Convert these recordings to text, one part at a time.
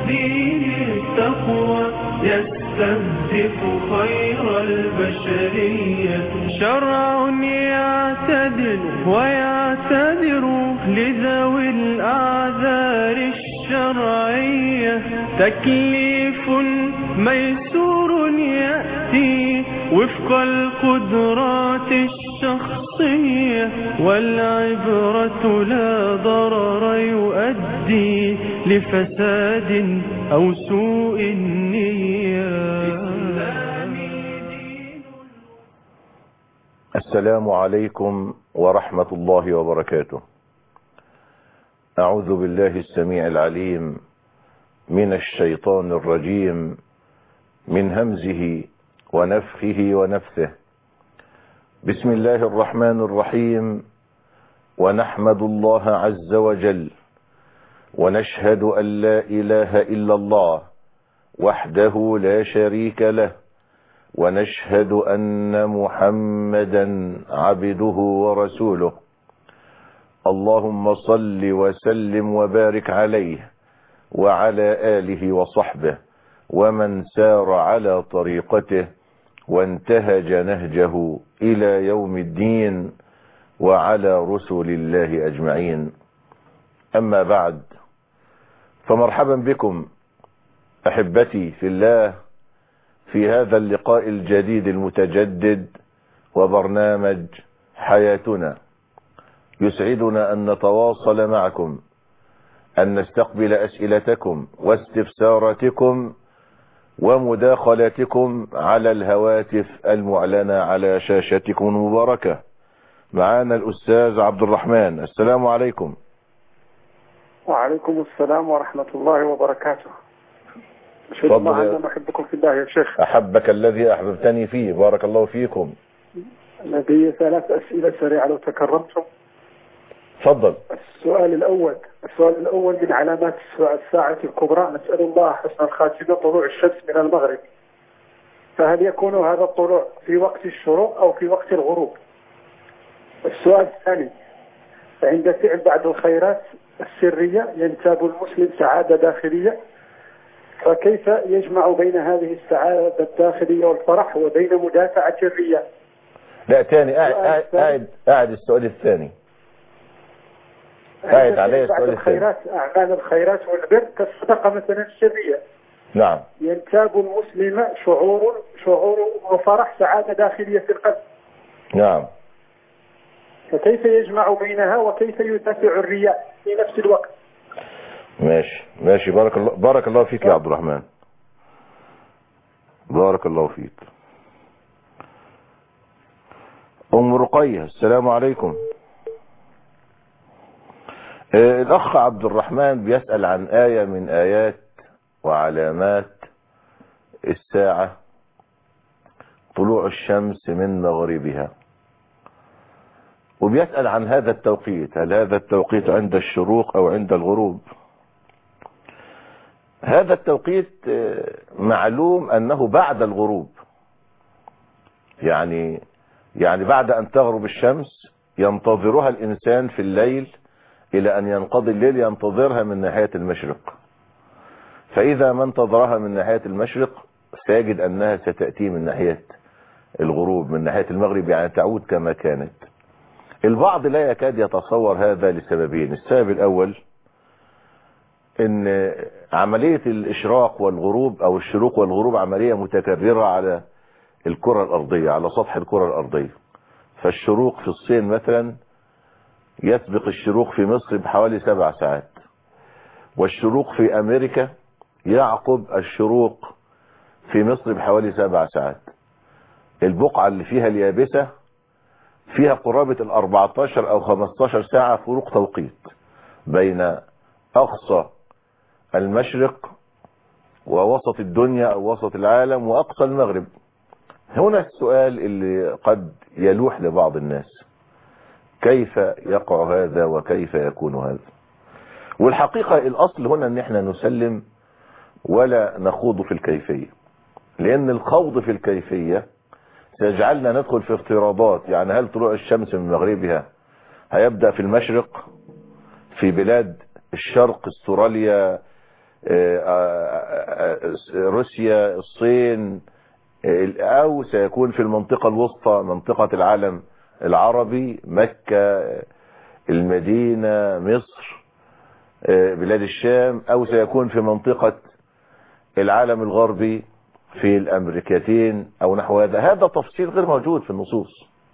دين التقوى يستهدف خير البشرية شرع يعتدل ويعتذر لذوي الأعذار الشرعية تكليف ميسور يأتي وفق القدرات الشخصية والعبرة لا ضرر يؤدي لفساد أو سوء النية السلام عليكم ورحمة الله وبركاته أعوذ بالله السميع العليم من الشيطان الرجيم من همزه ونفخه ونفثه بسم الله الرحمن الرحيم ونحمد الله عز وجل ونشهد أن لا إله إلا الله وحده لا شريك له ونشهد أن محمدا عبده ورسوله اللهم صل وسلم وبارك عليه وعلى آله وصحبه ومن سار على طريقته وانتهج نهجه إلى يوم الدين وعلى رسل الله أجمعين أما بعد فمرحبا بكم أحبتي في الله في هذا اللقاء الجديد المتجدد وبرنامج حياتنا يسعدنا أن نتواصل معكم أن نستقبل أسئلتكم واستفساراتكم ومداخلاتكم على الهواتف المعلنة على شاشتكم المباركة معانا الأستاذ عبد الرحمن السلام عليكم وعليكم السلام ورحمة الله وبركاته أشهد تفضل الله يا- أن أحبكم في الله يا شيخ أحبك الذي أحببتني فيه بارك الله فيكم لدي ثلاث أسئلة سريعة لو تكرمتم تفضل السؤال الأول السؤال الأول من علامات الساعة الكبرى نسأل الله حسن الخاتمة طلوع الشمس من المغرب فهل يكون هذا الطلوع في وقت الشروق أو في وقت الغروب السؤال الثاني عند فعل بعض الخيرات السرية ينتاب المسلم سعادة داخلية فكيف يجمع بين هذه السعادة الداخلية والفرح وبين مدافعة الرياء لا تاني قاعد السؤال قاعد الثاني. قاعد, قاعد السؤال الثاني قاعد عند عليه فعل بعض السؤال الثاني. الخيرات أعمال الخيرات والبر كالصدقة مثلا السرية نعم ينتاب المسلم شعور شعور وفرح سعادة داخلية في القلب نعم فكيف يجمع بينها وكيف يدافع الرياء في نفس الوقت ماشي ماشي بارك الله بارك الله فيك يا عبد الرحمن بارك الله فيك ام رقية السلام عليكم آه، الاخ عبد الرحمن بيسأل عن آية من آيات وعلامات الساعة طلوع الشمس من مغربها وبيسأل عن هذا التوقيت هل هذا التوقيت عند الشروق او عند الغروب هذا التوقيت آه، معلوم انه بعد الغروب يعني يعني بعد ان تغرب الشمس ينتظرها الانسان في الليل الى ان ينقضي الليل ينتظرها من ناحية المشرق فاذا ما انتظرها من ناحية المشرق سيجد انها ستأتي من ناحية الغروب من ناحية المغرب يعني تعود كما كانت البعض لا يكاد يتصور هذا لسببين السبب الاول ان عملية الاشراق والغروب او الشروق والغروب عملية متكررة على الكرة الارضية على سطح الكرة الارضية فالشروق في الصين مثلا يسبق الشروق في مصر بحوالي سبع ساعات والشروق في امريكا يعقب الشروق في مصر بحوالي سبع ساعات البقعة اللي فيها اليابسة فيها قرابة ال 14 او 15 ساعة فروق توقيت بين اقصى المشرق ووسط الدنيا او وسط العالم واقصى المغرب هنا السؤال اللي قد يلوح لبعض الناس كيف يقع هذا وكيف يكون هذا والحقيقة الاصل هنا ان احنا نسلم ولا نخوض في الكيفية لان الخوض في الكيفية سيجعلنا ندخل في افتراضات يعني هل طلوع الشمس من مغربها هيبدأ في المشرق في بلاد الشرق استراليا آه، آه، آه، روسيا الصين آه، او سيكون في المنطقة الوسطى منطقة العالم العربي مكة آه، المدينة مصر آه، بلاد الشام او سيكون في منطقة العالم الغربي في الامريكتين او نحو هذا هذا تفصيل غير موجود في النصوص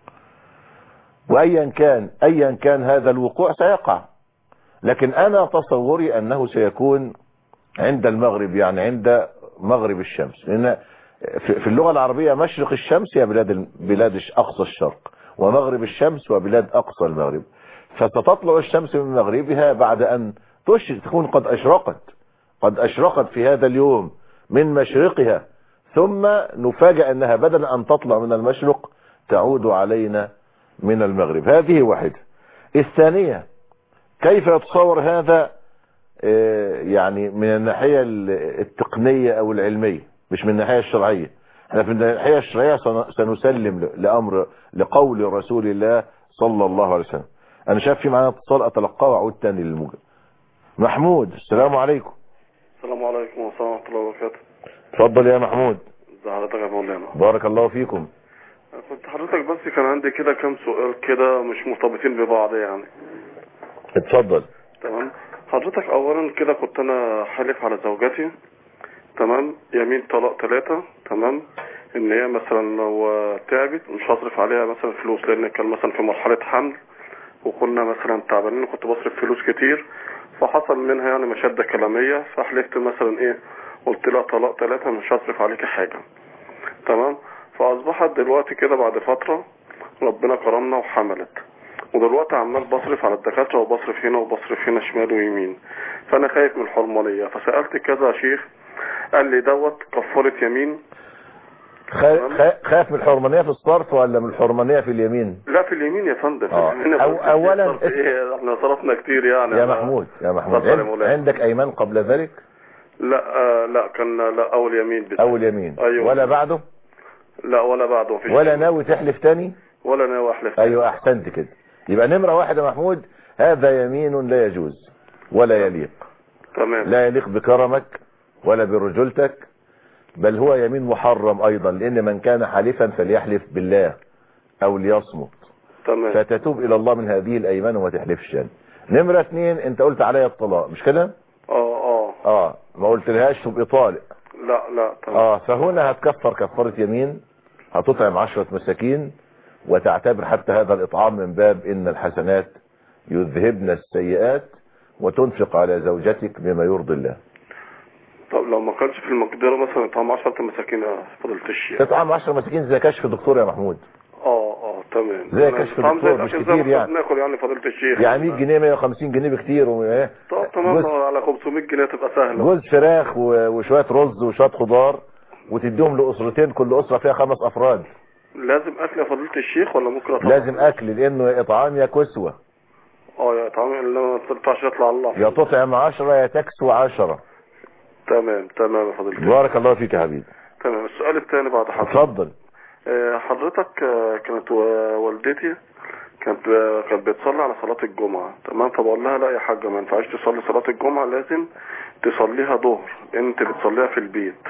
وايا كان ايا كان هذا الوقوع سيقع لكن انا تصوري انه سيكون عند المغرب يعني عند مغرب الشمس لان في في اللغة العربية مشرق الشمس هي بلاد ال- بلاد الش- اقصى الشرق ومغرب الشمس وبلاد اقصى المغرب فستطلع الشمس من مغربها بعد ان تشرق تكون قد اشرقت قد اشرقت في هذا اليوم من مشرقها ثم نفاجأ انها بدل ان تطلع من المشرق تعود علينا من المغرب هذه واحدة الثانية كيف يتصور هذا آه، يعني من الناحية ال- التقنية او العلمية مش من الناحية الشرعية احنا في الناحية الشرعية سن- سنسلم ل- لامر لقول رسول الله صلى الله عليه وسلم انا شايف في معانا اتصال اتلقاه واعود تاني للموجة محمود السلام عليكم السلام عليكم ورحمة الله وبركاته اتفضل يا محمود ازي حضرتك يا مولانا بارك الله فيكم كنت حضرتك بس كان عندي كده كام سؤال كده مش مرتبطين ببعض يعني اتفضل تمام حضرتك اولا كده كنت انا حالف على زوجتي تمام يمين طلاق ثلاثة تمام ان هي مثلا لو تعبت مش هصرف عليها مثلا فلوس لان كان مثلا في مرحلة حمل وكنا مثلا تعبانين وكنت بصرف فلوس كتير فحصل منها يعني مشادة كلامية فحلفت مثلا ايه قلت لها طلاق ثلاثة مش هصرف عليك حاجة تمام فاصبحت دلوقتي كده بعد فترة ربنا كرمنا وحملت ودلوقتي عمال بصرف على الدكاترة وبصرف هنا وبصرف هنا شمال ويمين فانا خايف من الحرمانية فسألت كذا شيخ قال لي دوت كفارة يمين خا- خا- خايف من الحرمانية في الصرف ولا من الحرمانية في اليمين لا في اليمين يا فندم في آه. اليمين يا أو- فندم. أولاً صرف إيه؟ احنا صرفنا كتير يعني يا أنا- محمود يا محمود اتفضل يا عند- مولانا. عندك ايمان قبل ذلك لا آه لا كان لا اول يمين بس اول يمين أيوة. ولا بعده لا ولا بعده مفيش ولا يمين. ناوي تحلف تاني ولا ناوي احلف ايوه احسنت كده يبقى نمرة واحد يا محمود هذا يمين لا يجوز ولا يليق تمام لا يليق بكرمك ولا برجولتك بل هو يمين محرم ايضا لان من كان حالفا فليحلف بالله او ليصمت تمام فتتوب الى الله من هذه الايمان وما تحلفش يعني. نمرة اتنين انت قلت عليا الطلاق مش كده اه اه اه ما قلت لهاش تبقى طالق لا لا تمام اه فهنا هتكفر كفارة يمين هتطعم عشرة مساكين وتعتبر حتى هذا الاطعام من باب ان الحسنات يذهبن السيئات وتنفق على زوجتك بما يرضي الله طب لو ما كانش في المقدرة مثلا طعم 10 مساكين يا فضلت الشيخ تطعم عشرة مساكين زي كشف دكتور يا محمود اه اه تمام زي أنا كشف طعم دكتور زي مش الأكل كتير زي ما يعني. بناكل يعني فضلت الشيخ يعني 100 جنيه 150 جنيه بكتير و- طب تمام جوز- لو على 500 جنيه تبقى سهلة جوز فراخ و- وشوية رز وشوية خضار وتديهم لأسرتين كل أسرة فيها خمس أفراد لازم اكل يا فضيلة الشيخ ولا ممكن اطلع لازم أكل لأنه إطعام يا كسوة اه يا طعم اللي ما تنفعش يطلع الله يا تطعم عشرة يا تكسو عشرة تمام تمام يا فضيلة الشيخ بارك الله فيك يا حبيبي تمام السؤال الثاني بعد حضرتك اتفضل آه، حضرتك آه، كانت و- والدتي كانت آه، كانت بتصلي على صلاة الجمعة تمام فبقول لها لا يا حاجة ما ينفعش تصلي صلاة الجمعة لازم تصليها ظهر لان انت بتصليها في البيت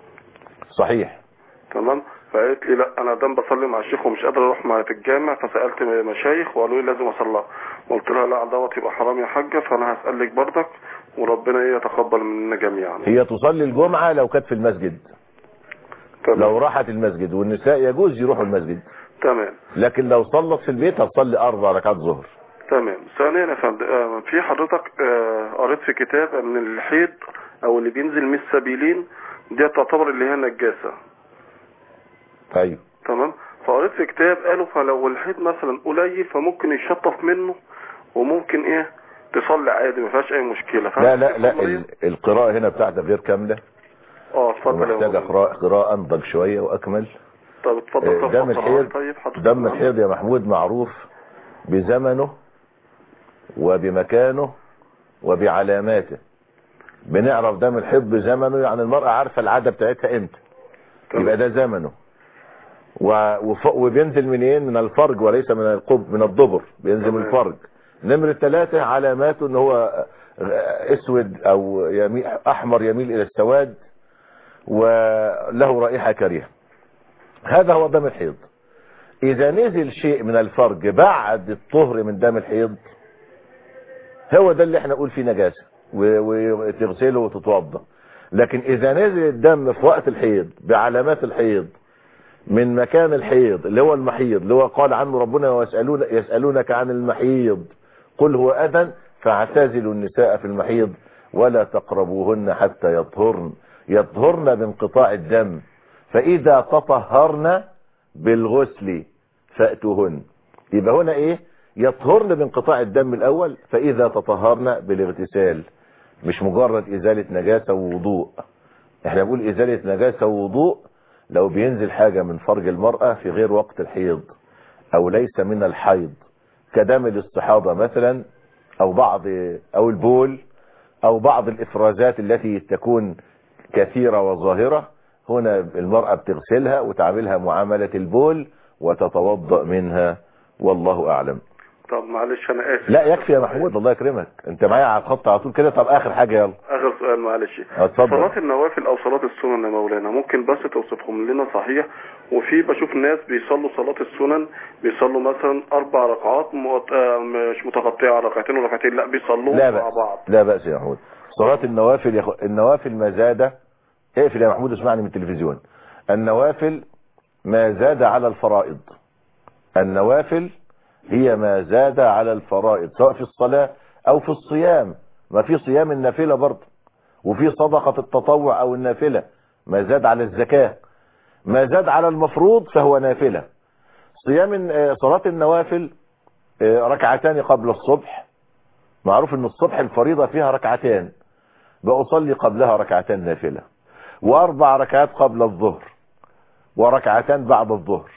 صحيح تمام فقالت لي لا انا دام بصلي مع الشيخ ومش قادر اروح معاه في الجامع فسالت مشايخ وقالوا لي لازم اصليها قلت لها لا دوت يبقى حرام يا حاجه فانا هسالك برضك وربنا ايه يتقبل مننا جميعا هي تصلي الجمعة لو كانت في المسجد تمام لو راحت المسجد والنساء يجوز يروحوا المسجد تمام لكن لو صلت في البيت هتصلي أربع ركعات ظهر تمام ثانيا يا فندم آه، في حضرتك آه، قريت في كتاب ان الحيض او اللي بينزل من السبيلين دي تعتبر اللي هي نجاسه أيوه تمام فقريت في كتاب قالوا فلو الحيض مثلا قليل فممكن يشطف منه وممكن ايه تصلي عادي ما فيهاش اي مشكله لا لا لا ال- القراءة هنا بتاعتك غير كاملة اه اتفضل يا ومحتاجة مولانا. قراءة قراءة أنضج شوية وأكمل طب اتفضل آه، طب دم اتفضل. الحيض طيب حضرتك دم الحيض يا محمود معروف بزمنه وبمكانه وبعلاماته بنعرف دم الحيض بزمنه يعني المرأة عارفة العادة بتاعتها امتى تمام. يبقى ده زمنه و- وف- وبينزل منين من الفرج وليس من القب من الدبر بينزل من تمام. الفرج نمرة ثلاثة علاماته ان هو اسود او يميل احمر يميل الى السواد وله رائحة كريهة هذا هو دم الحيض اذا نزل شيء من الفرج بعد الطهر من دم الحيض هو ده اللي احنا نقول فيه نجاسة وتغسله وتتوضا لكن اذا نزل الدم في وقت الحيض بعلامات الحيض من مكان الحيض اللي هو المحيض اللي هو قال عنه ربنا ويسألون يسألونك عن المحيض قل هو أذن فاعتزلوا النساء في المحيض ولا تقربوهن حتى يطهرن يطهرن بانقطاع الدم فإذا تطهرن بالغسل فأتوهن يبقى هنا ايه يطهرن بانقطاع الدم الأول فإذا تطهرن بالاغتسال مش مجرد إزالة نجاسة ووضوء احنا بنقول إزالة نجاسة ووضوء لو بينزل حاجة من فرج المرأة في غير وقت الحيض او ليس من الحيض كدم الاستحاضة مثلا او بعض او البول او بعض الافرازات التي تكون كثيرة وظاهرة هنا المرأة بتغسلها وتعملها معاملة البول وتتوضأ منها والله اعلم طب معلش انا اسف لا يكفي يا محمود الله يكرمك انت معايا على الخط على طول كده طب اخر حاجة يلا اخر سؤال معلش اتفضل. صلاة النوافل او صلاة السنن يا مولانا ممكن بس توصفهم لنا صحيح وفي بشوف ناس بيصلوا صلاة السنن بيصلوا مثلا اربع ركعات مت- آه، مش متقطعة ركعتين وركعتين لا بيصلوا لا مع بأس بعض لا بأس يا محمود صلاة النوافل يا أخو... النوافل ما زاد اقفل يا محمود اسمعني من التلفزيون النوافل ما زاد على الفرائض النوافل هي ما زاد على الفرائض سواء في الصلاة او في الصيام ما في صيام النافلة برضه وفي صدقة التطوع او النافلة ما زاد على الزكاة ما زاد على المفروض فهو نافلة صيام آه، صلاة النوافل آه، ركعتان قبل الصبح معروف ان الصبح الفريضة فيها ركعتين بأصلي قبلها ركعتين نافلة واربع ركعات قبل الظهر وركعتان بعد الظهر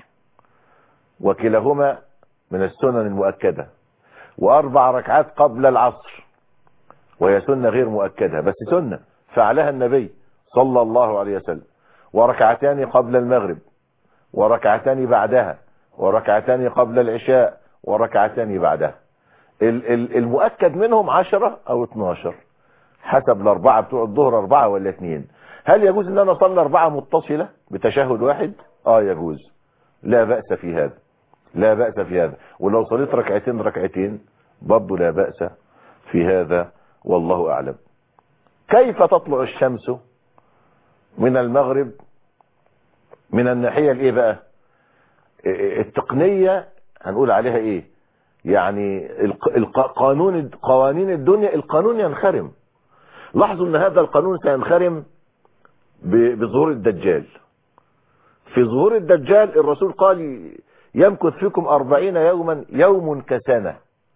وكلاهما من السنن المؤكدة واربع ركعات قبل العصر وهي سنة غير مؤكدة بس سنة فعلها النبي صلى الله عليه وسلم وركعتان قبل المغرب وركعتان بعدها وركعتان قبل العشاء وركعتان بعدها ال- ال- المؤكد منهم عشرة او اتناشر حسب الاربعة بتوع الظهر اربعة ولا اتنين هل يجوز ان انا اصلي اربعة متصلة بتشهد واحد اه يجوز لا بأس في هذا لا بأس في هذا ولو صليت ركعتين ركعتين برضه لا بأس في هذا والله اعلم كيف تطلع الشمس من المغرب من الناحية الايه بقى التقنية هنقول عليها ايه يعني الق- الق- قانون قوانين الدنيا القانون ينخرم لاحظوا ان هذا القانون سينخرم ب- بظهور الدجال في ظهور الدجال الرسول قال يمكث فيكم أربعين يوما يوم كسنة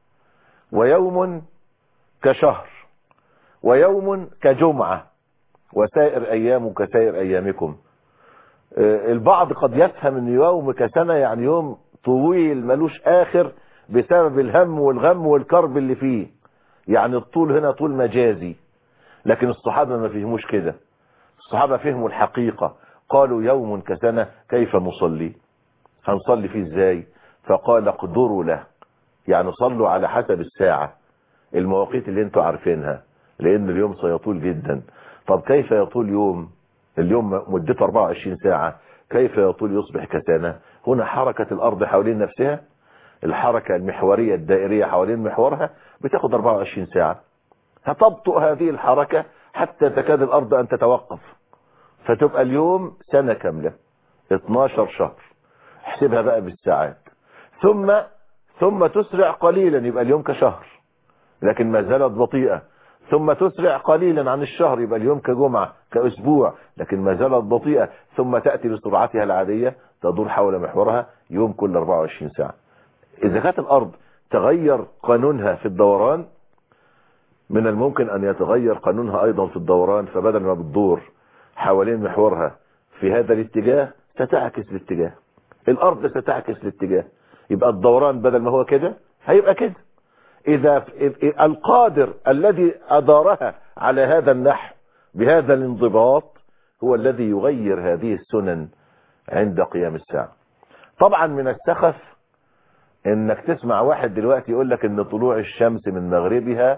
ويوم كشهر ويوم كجمعة وسائر أيام كسائر أيامكم آه، البعض قد يفهم ان يوم كسنة يعني يوم طويل ملوش آخر بسبب الهم والغم والكرب اللي فيه يعني الطول هنا طول مجازي لكن الصحابة ما فهموش كده الصحابة فهموا الحقيقة قالوا يوم كسنة كيف نصلي هنصلي فيه ازاي فقال اقدروا له يعني صلوا على حسب الساعة المواقيت اللي انتوا عارفينها لان اليوم سيطول جدا طب كيف يطول يوم اليوم مدته 24 ساعة كيف يطول يصبح كسنة هنا حركة الارض حوالين نفسها الحركة المحورية الدائرية حوالين محورها بتاخد 24 ساعة هتبطئ هذه الحركة حتى تكاد الارض ان تتوقف فتبقى اليوم سنة كاملة 12 شهر احسبها بقى بالساعات ثم ثم تسرع قليلا يبقى اليوم كشهر لكن ما زالت بطيئة ثم تسرع قليلا عن الشهر يبقى اليوم كجمعة كأسبوع لكن ما زالت بطيئة ثم تأتي بسرعتها العادية تدور حول محورها يوم كل 24 ساعة إذا كانت الأرض تغير قانونها في الدوران من الممكن أن يتغير قانونها أيضا في الدوران فبدل ما بتدور حوالين محورها في هذا الاتجاه ستعكس الاتجاه الأرض ستعكس الاتجاه يبقى الدوران بدل ما هو كده هيبقى كده إذا القادر الذي أدارها على هذا النحو بهذا الانضباط هو الذي يغير هذه السنن عند قيام الساعة طبعا من السخف انك تسمع واحد دلوقتي يقول لك ان طلوع الشمس من مغربها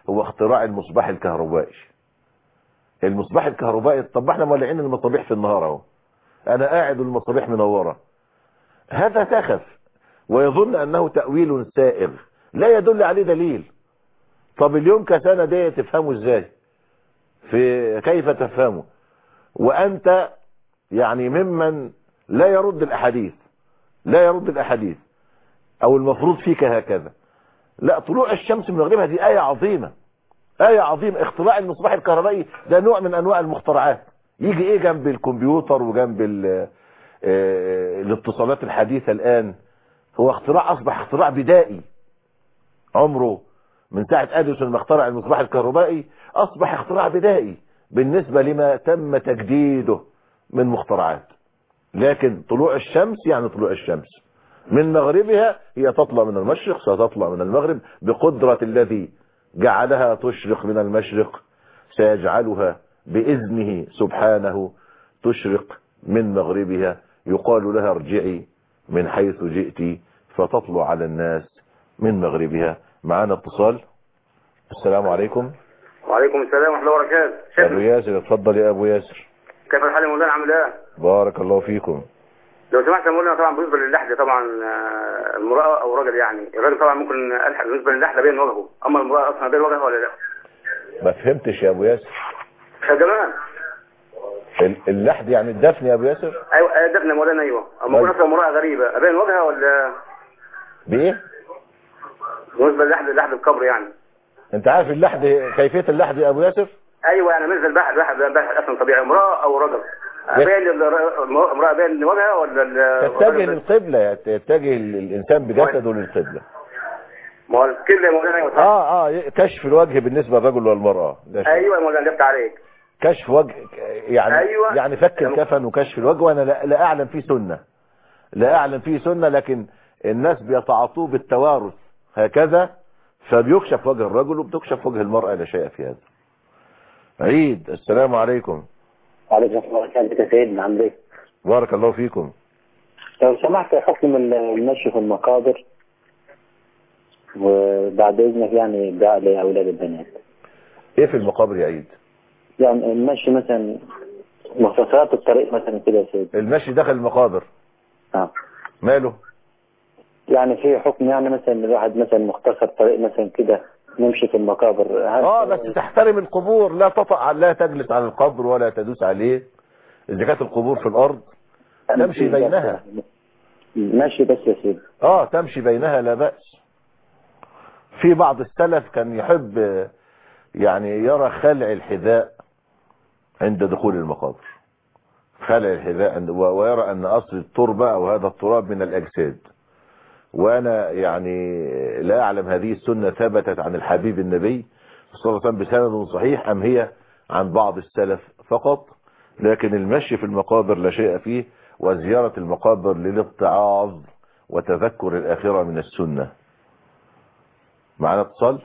هو اختراع المصباح الكهربائي المصباح الكهربائي طب ما احنا مولعين المصابيح في النهار اهو انا قاعد والمصابيح منوره هذا تخف ويظن انه تاويل سائغ لا يدل عليه دليل طب اليوم كسنه دي تفهمه ازاي في كيف تفهمه وانت يعني ممن لا يرد الاحاديث لا يرد الاحاديث او المفروض فيك هكذا لا طلوع الشمس من مغربها دي آية عظيمة آية عظيمة اختراع المصباح الكهربائي ده نوع من انواع المخترعات يجي ايه جنب الكمبيوتر وجنب ال- آه، الاتصالات الحديثة الان هو اختراع اصبح اختراع بدائي عمره من ساعة اديسون ما اخترع المصباح الكهربائي اصبح اختراع بدائي بالنسبة لما تم تجديده من مخترعات لكن طلوع الشمس يعني طلوع الشمس من مغربها هي تطلع من المشرق ستطلع من المغرب بقدرة الذي جعلها تشرق من المشرق سيجعلها بإذنه سبحانه تشرق من مغربها يقال لها ارجعي من حيث جئت فتطلع على الناس من مغربها معانا اتصال السلام عليكم وعليكم السلام ورحمة الله وبركاته ابو شيخ ياسر اتفضل يا ابو ياسر كيف الحال يا مولانا عامل ايه؟ بارك الله فيكم لو سمحت يا مولانا طبعا بالنسبة للحد طبعا آه، المرأة أو الراجل يعني الراجل طبعا ممكن ألحق بالنسبة للحد بين وجهه أما المرأة أصلا بين وجهها ولا لا؟ ما فهمتش يا ابو ياسر يا جماعة ال- اللحد يعني الدفن يا ابو ياسر أيوه آه، دفن يا مولانا أيوه أما طيب. يكون أصلا امرأة غريبة أبين وجهها ولا بايه بالنسبة للحد لحد القبر يعني انت عارف اللحد كيفية اللحد يا ابو ياسر أيوه يعني منزل بحث بحث بحث أصلا طبيعي امرأة أو رجل أبين الر- امرأة بين وجهها ولا ال- تتجه الراجل بس؟ للقبلة يتجه الانسان بجسده للقبلة ما هو الكل يا مولانا أيوه صح؟ اه اه كشف الوجه بالنسبة للرجل والمرأة ده شيء. أيوه يا مولانا جبت عليك كشف وجه يعني أيوة. يعني فك الكفن وكشف الوجه وانا لا, لا اعلم فيه سنة لا اعلم فيه سنة لكن الناس بيتعاطوه بالتوارث هكذا فبيكشف وجه الرجل وبتكشف وجه المرأة لا شيء في هذا عيد السلام عليكم عليكم السلام ورحمة الله يا سيدنا عامل ايه؟ بارك الله فيكم لو سمحت حكم المشي في المقابر وبعد اذنك يعني دعاء لاولاد البنات ايه في المقابر يا عيد يعني المشي مثلا مختصرات الطريق مثلا كده يا سيدي المشي داخل المقابر اه ماله يعني في حكم يعني مثلا الواحد مثلا مختصر طريق مثلا كده نمشي في المقابر هل اه بس تحترم القبور لا تطأ لا تجلس على القبر ولا تدوس عليه اذا كانت القبور في الارض تمشي بينها ماشي بس يا سيدي اه تمشي بينها لا بأس في بعض السلف كان يحب آه، يعني يرى خلع الحذاء عند دخول المقابر خلع الحذاء عند و- ويرى ان اصل التربة او هذا التراب من الاجساد وانا يعني لا اعلم هذه السنة ثبتت عن الحبيب النبي صلى الله عليه وسلم بسند صحيح ام هي عن بعض السلف فقط لكن المشي في المقابر لا شيء فيه وزيارة المقابر للاتعاظ وتذكر الآخرة من السنة معنا اتصال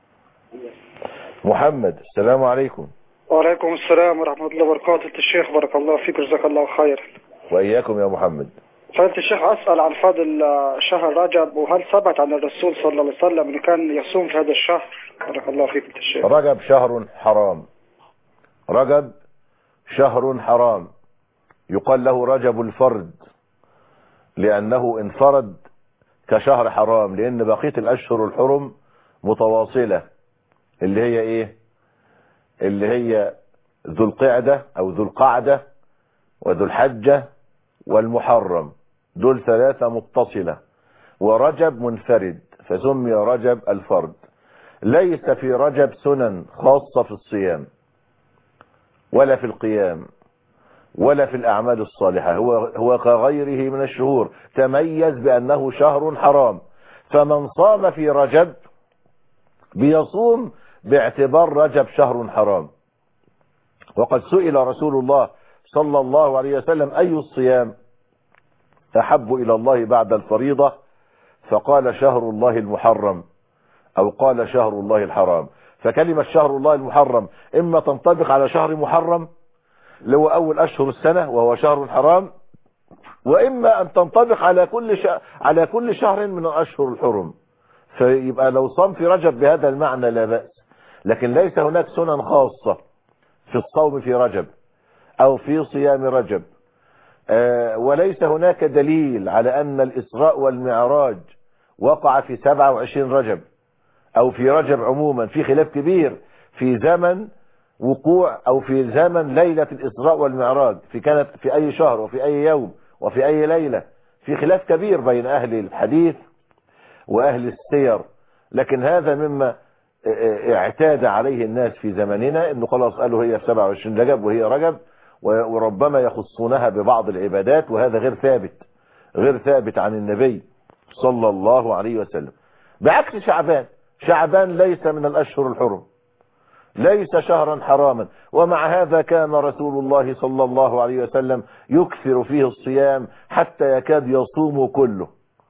محمد السلام عليكم وعليكم السلام ورحمة الله وبركاته الشيخ بارك الله فيك جزاك الله خير وإياكم يا محمد فأنت الشيخ أسأل عن فضل آه، شهر رجب وهل ثبت عن الرسول صلى الله عليه وسلم أنه كان يصوم في هذا الشهر بارك الله فيك أنت الشيخ رجب شهر حرام رجب شهر حرام يقال له رجب الفرد لأنه انفرد كشهر حرام لأن بقية الأشهر الحرم متواصلة اللي هي إيه اللي هي ذو القعدة أو ذو القعدة وذو الحجة والمحرم دول ثلاثة متصلة ورجب منفرد فسمي رجب الفرد ليس في رجب سنن خاصة في الصيام ولا في القيام ولا في الأعمال الصالحة هو, هو كغيره من الشهور تميز بأنه شهر حرام فمن صام في رجب بيصوم باعتبار رجب شهر حرام وقد سئل رسول الله صلى الله عليه وسلم أي الصيام أحب إلى الله بعد الفريضة فقال شهر الله المحرم أو قال شهر الله الحرام فكلمة شهر الله المحرم إما تنطبق على شهر محرم اللي هو أول أشهر السنة وهو شهر حرام وإما أن تنطبق على كل شهر على كل شهر من الأشهر الحرم فيبقى لو صام في رجب بهذا المعنى لا بأس لكن ليس هناك سنن خاصة في الصوم في رجب او في صيام رجب آه، وليس هناك دليل على ان الاسراء والمعراج وقع في 27 رجب او في رجب عموما في خلاف كبير في زمن وقوع او في زمن ليلة الاسراء والمعراج في كانت في اي شهر وفي اي يوم وفي اي ليلة في خلاف كبير بين اهل الحديث واهل السير لكن هذا مما اعتاد عليه الناس في زمننا انه خلاص قالوا هي في 27 رجب وهي رجب وربما يخصونها ببعض العبادات وهذا غير ثابت غير ثابت عن النبي صلى الله عليه وسلم بعكس شعبان شعبان ليس من الاشهر الحرم ليس شهرا حراما ومع هذا كان رسول الله صلى الله عليه وسلم يكثر فيه الصيام حتى يكاد يصوم كله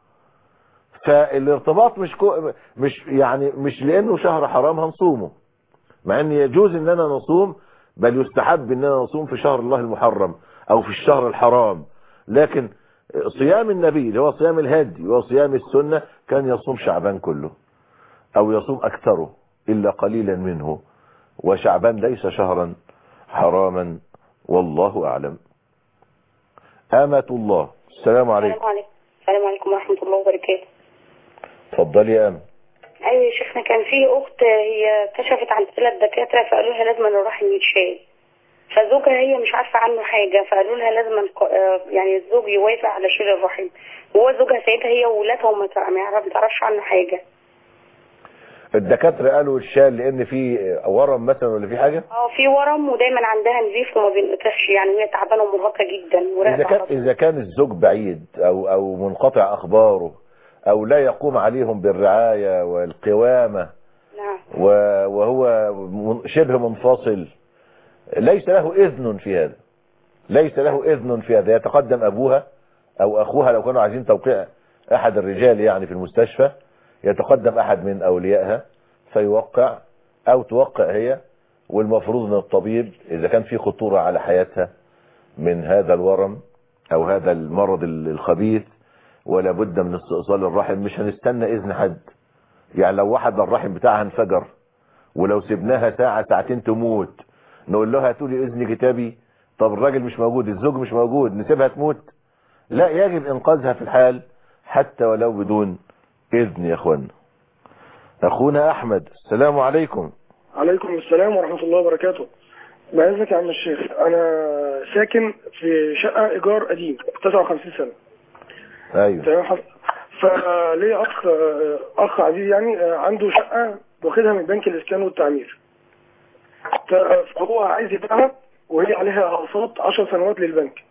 فالارتباط مش كو مش يعني مش لانه شهر حرام هنصومه مع ان يجوز اننا نصوم بل يستحب اننا نصوم في شهر الله المحرم او في الشهر الحرام لكن صيام النبي اللي هو صيام الهدي وصيام السنة كان يصوم شعبان كله او يصوم اكثره الا قليلا منه وشعبان ليس شهرا حراما والله اعلم امة الله السلام عليكم السلام عليكم السلام عليكم ورحمة الله وبركاته اتفضلي يا امة أيوة يا شيخنا كان في أخت هي كشفت عند ثلاث دكاترة فقالوا لها لازم الرحم يتشال فزوجها هي مش عارفة عنه حاجة فقالوا لها لازم يعني الزوج يوافق على شيل الرحم وهو زوجها سايبها هي وولادها وما تع- ما يعرف- ما تعرفش عنه حاجة الدكاترة قالوا الشال لان في ورم مثلا ولا في حاجة اه في ورم ودايما عندها نزيف وما بينقطعش يعني وهي تعبانة ومرهقة جدا اذا وراقبة كان على طول. اذا كان الزوج بعيد او او منقطع اخباره او لا يقوم عليهم بالرعاية والقوامة نعم و- وهو من- شبه منفصل ليس له اذن في هذا ليس له اذن في هذا يتقدم ابوها او اخوها لو كانوا عايزين توقيع احد الرجال يعني في المستشفى يتقدم احد من اوليائها فيوقع او توقع هي والمفروض ان الطبيب اذا كان في خطورة على حياتها من هذا الورم او هذا المرض الخبيث ولا بد من استئصال الرحم مش هنستنى اذن حد يعني لو واحد الرحم بتاعها انفجر ولو سبناها ساعة ساعتين تموت نقول لها هاتوا لي اذن كتابي طب الراجل مش موجود الزوج مش موجود نسيبها تموت لا يجب انقاذها في الحال حتى ولو بدون اذن يا اخوانا اخونا احمد السلام عليكم عليكم السلام ورحمة الله وبركاته بعزك يا عم الشيخ أنا ساكن في شقة إيجار قديم 59 سنة ايوه تمام حضرتك؟ فليا أخ أخ عزيز يعني عنده شقة واخدها من بنك الإسكان والتعمير فهو عايز يبيعها وهي عليها أقساط 10 سنوات للبنك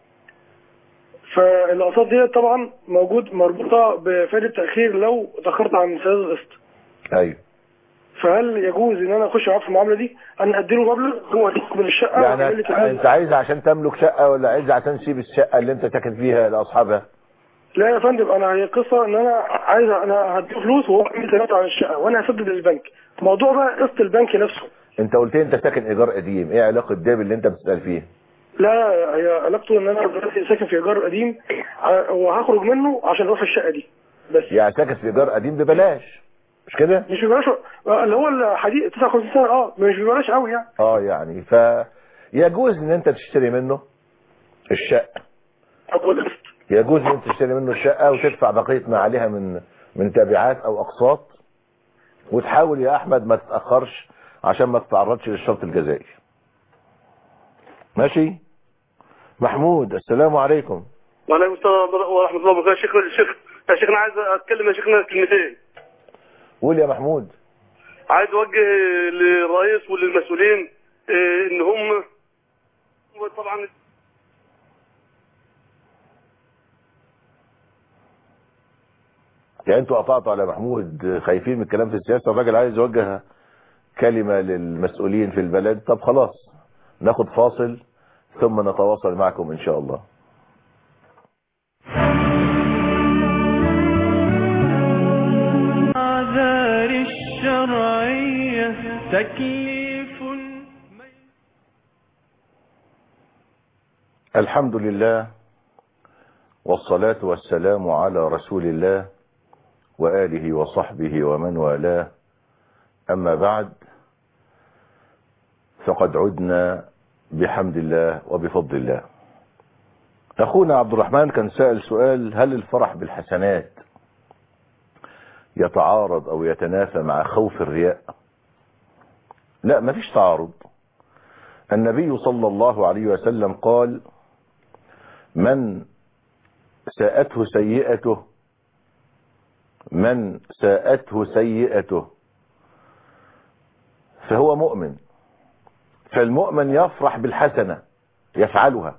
فالأقساط دي طبعا موجود مربوطة بفائدة تأخير لو تأخرت عن سداد القسط ايوه فهل يجوز ان انا اخش معاه في المعامله دي انا اديله مبلغ هو ياخد من الشقه يعني ويعمل لي تمام. انت عايزها عشان تملك شقة ولا عايزها عشان تسيب الشقة اللي انت ساكن فيها لاصحابها لا يا فندم انا هي قصه ان انا عايز انا هديله فلوس وهو يعمل لي تمام عن الشقه وانا هسدد للبنك موضوع بقى قسط البنك نفسه انت قلت لي انت ساكن ايجار قديم ايه علاقة ده باللي انت بتسأل فيه لا هي علاقته ان انا دلوقتي ساكن في ايجار قديم ع- وهخرج منه عشان اروح الشقه دي بس يعني ساكن في ايجار قديم ببلاش مش كده مش ببلاش اللي هو الحديث 59 سنه اه مش ببلاش قوي يعني اه يعني ف يجوز ان انت تشتري منه الشقة اقول قسط يجوز ان انت تشتري منه الشقة وتدفع بقية ما عليها من من تبعات او اقساط وتحاول يا احمد ما تتأخرش عشان ما تتعرضش للشرط الجزائي ماشي محمود السلام عليكم وعليكم السلام ورحمة الله وبركاته شيخ شيخ يا شيخنا عايز اتكلم يا شيخنا كلمتين قول يا محمود عايز اوجه للرئيس وللمسؤولين إيه، ان هم طبعا يعني انتوا قطعتوا على محمود خايفين من الكلام في السياسة الراجل عايز يوجه كلمة للمسؤولين في البلد طب خلاص ناخد فاصل ثم نتواصل معكم ان شاء الله الأعذار الشرعية تكليف الحمد لله والصلاة والسلام على رسول الله وآله وصحبه ومن والاه أما بعد فقد عدنا بحمد الله وبفضل الله أخونا عبد الرحمن كان سأل سؤال هل الفرح بالحسنات يتعارض أو يتنافى مع خوف الرياء لا ما فيش تعارض النبي صلى الله عليه وسلم قال من ساءته سيئته من ساءته سيئته فهو مؤمن فالمؤمن يفرح بالحسنة يفعلها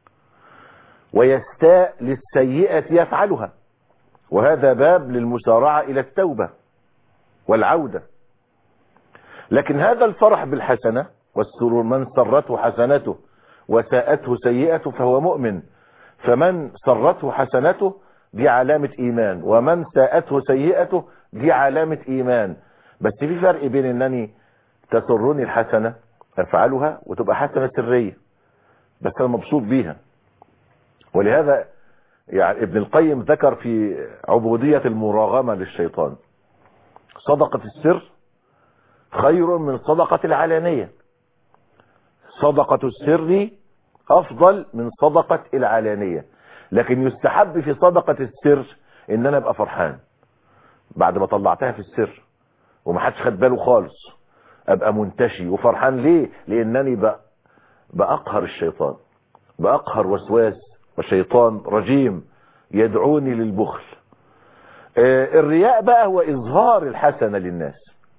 ويستاء للسيئة يفعلها وهذا باب للمسارعة إلى التوبة والعودة لكن هذا الفرح بالحسنة والسرور من سرته حسنته وساءته سيئته فهو مؤمن فمن سرته حسنته دي علامة إيمان ومن ساءته سيئته دي علامة إيمان بس في فرق بين أنني تسرني الحسنة أفعلها وتبقى حسنة سرية بس أنا مبسوط بيها ولهذا يعني ابن القيم ذكر في عبودية المراغمة للشيطان صدقة السر خير من صدقة العلانية صدقة السر أفضل من صدقة العلانية لكن يستحب في صدقة السر ان انا ابقى فرحان بعد ما طلعتها في السر ومحدش خد باله خالص ابقى منتشي وفرحان ليه لانني بقى بأقهر الشيطان بأقهر وسواس وشيطان رجيم يدعوني للبخل آه الرياء بقى هو إظهار الحسنة للناس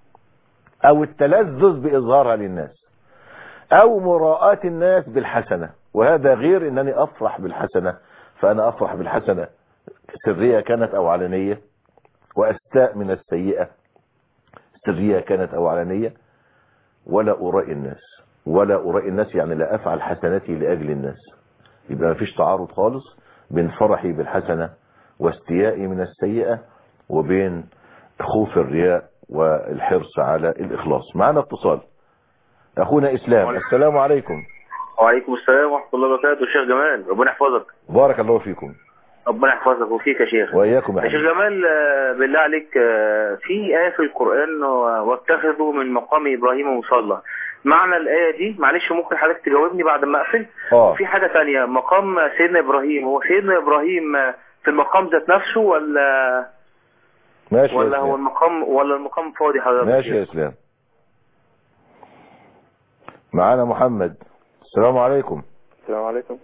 أو التلذذ بإظهارها للناس أو مراءاة الناس بالحسنة وهذا غير أنني أفرح بالحسنة فأنا أفرح بالحسنة سرية كانت أو علنية وأستاء من السيئة سرية كانت أو علنية ولا أرائي الناس ولا أرائي الناس يعني لا أفعل حسناتي لأجل الناس يبقى ما فيش تعارض خالص بين فرحي بالحسنة واستيائي من السيئة وبين خوف الرياء والحرص على الإخلاص معنا اتصال أخونا إسلام السلام عليكم وعليكم السلام ورحمة الله وبركاته شيخ جمال ربنا يحفظك بارك الله فيكم ربنا يحفظك وفيك يا شيخ وإياكم يا شيخ جمال آه، بالله عليك آه، في آية في القرآن آه، واتخذوا من مقام إبراهيم مصلى معنى الآية دي معلش ممكن حضرتك تجاوبني بعد ما أقفل آه. وفي حاجة تانية مقام سيدنا إبراهيم هو سيدنا إبراهيم آه، في المقام ذات نفسه ولا ماشي يا ولا هو إسلام المقام ولا المقام فاضي حضرتك ماشي يا إسلام معانا محمد السلام عليكم السلام عليكم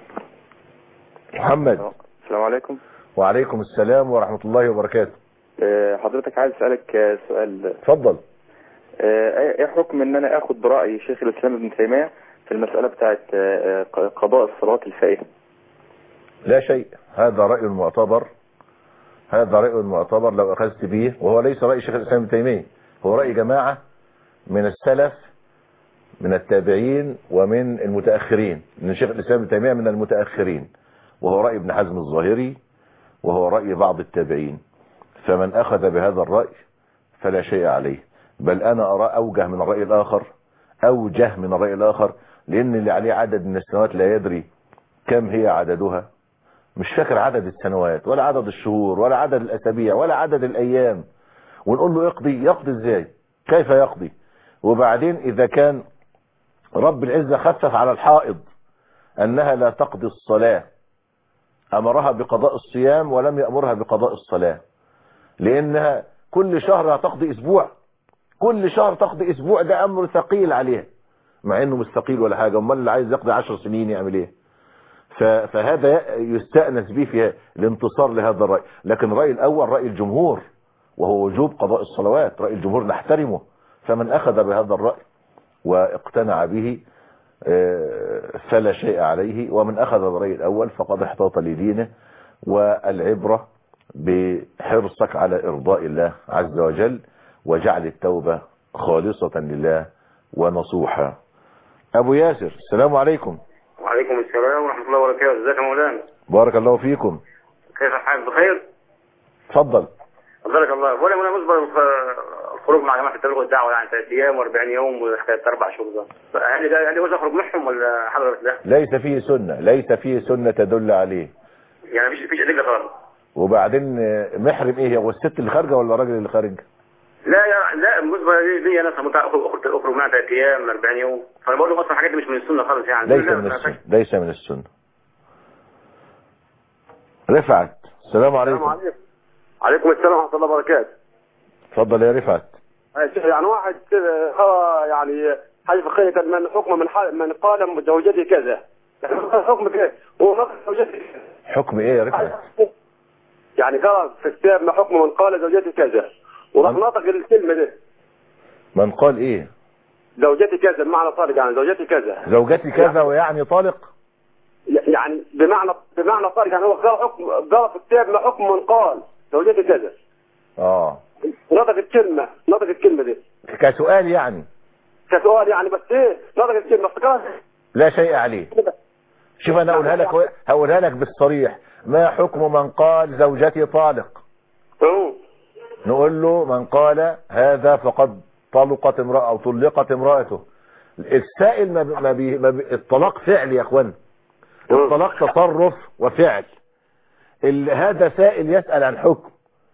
محمد السلام عليكم وعليكم السلام ورحمة الله وبركاته آه، حضرتك عايز اسالك آه، سؤال اتفضل آه، ايه حكم ان انا اخد براي شيخ الاسلام ابن تيميه في المساله بتاعه آه، آه، قضاء الصلوات الفائته لا شيء هذا رأي معتبر هذا رأي معتبر لو أخذت به وهو ليس رأي شيخ الإسلام ابن تيمية هو رأي جماعة من السلف من التابعين ومن المتأخرين من شيخ الإسلام ابن تيمية من المتأخرين وهو رأي ابن حزم الظاهري وهو رأي بعض التابعين فمن أخذ بهذا الرأي فلا شيء عليه بل أنا أرى أوجه من الرأي الآخر أوجه من الرأي الآخر لأن اللي عليه عدد من السنوات لا يدري كم هي عددها مش فاكر عدد السنوات ولا عدد الشهور ولا عدد الأسابيع ولا عدد الأيام ونقول له يقضي يقضي ازاي كيف يقضي وبعدين إذا كان رب العزة خفف على الحائض أنها لا تقضي الصلاة أمرها بقضاء الصيام ولم يأمرها بقضاء الصلاة لأنها كل شهر هتقضي أسبوع كل شهر تقضي أسبوع ده أمر ثقيل عليها مع أنه مش ثقيل ولا حاجة أمال اللي عايز يقضي عشر سنين يعمل إيه ف- فهذا يستأنس به في الانتصار لهذا الرأي لكن الرأي الأول رأي الجمهور وهو وجوب قضاء الصلوات رأي الجمهور نحترمه فمن أخذ بهذا الرأي واقتنع به آه، فلا شيء عليه ومن أخذ بالرأي الأول فقد احتاط لدينه والعبرة بحرصك على إرضاء الله عز وجل وجعل التوبة خالصة لله ونصوحا أبو ياسر السلام عليكم وعليكم السلام ورحمة الله وبركاته ازيك يا مولانا بارك الله فيكم كيف الحال بخير تفضل بارك الله بقول يا مولانا بالنسبة الخروج مع جماعة التبليغ والدعوة يعني ثلاث أيام و40 يوم وحكاية أربع شهور ده يعني ده يعني جوز أخرج معهم ولا حضرتك لا ليس فيه سنة ليس فيه سنة تدل عليه يعني مفيش مفيش أدلة خالص وبعدين آه، محرم ايه هو الست اللي خارجه ولا الراجل اللي خارج لا يا لا بالنسبة لي لي أنا ممكن أخرج أخرج أخرج معها ثلاث أيام 40 يوم فانا بقول له اصلا الحاجات دي مش من السنه خالص يعني ليس لا، من ما السنة ليس من السنة رفعت السلام عليكم عليكم عليكم السلام ورحمه الله وبركاته اتفضل يا رفعت يا شيخ يعني واحد كده هو يعني حاجه فقهيه كده من حكم من حال من قال زوجتي كذا يعني حكم كده هو نقل زوجتي كذا. حكم ايه يا رفعت يعني قال في الكتاب ما حكم من قال زوجتي كذا وراح نطق الكلمه دي من قال ايه زوجتي كذا بمعنى صادق يعني زوجتي كذا زوجتي كذا ويعني طالق يعني بمعنى بمعنى صادق يعني هو قال حكم قال في الكتاب ما حكم من قال زوجتي كذا اه نطق الكلمه نطق الكلمه دي كسؤال يعني كسؤال يعني بس ايه نطق الكلمه افتكرها لا شيء عليه شوف انا اقولها لك هقولها لك بالصريح ما حكم من قال زوجتي طالق نقول له من قال هذا فقد طلقت امرأة او طلقت امرأته السائل ما بي ما بي ما بي الطلاق فعل يا اخوان الطلاق تصرف وفعل ال- هذا سائل يسأل عن حكم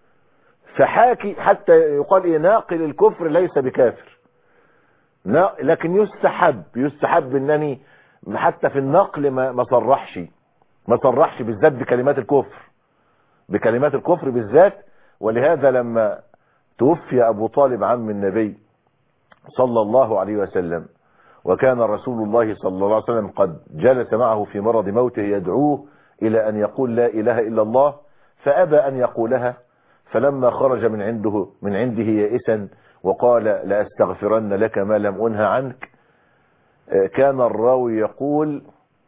فحاكي حتى يقال ايه ناقل الكفر ليس بكافر نا- لكن يستحب يستحب انني حتى في النقل ما ما صرحش ما صرحش بالذات بكلمات الكفر بكلمات الكفر بالذات ولهذا لما توفي ابو طالب عم النبي صلى الله عليه وسلم وكان رسول الله صلى الله عليه وسلم قد جلس معه في مرض موته يدعوه الى ان يقول لا اله الا الله فابى ان يقولها فلما خرج من عنده من عنده يائسا وقال لاستغفرن لك ما لم انه عنك كان الراوي يقول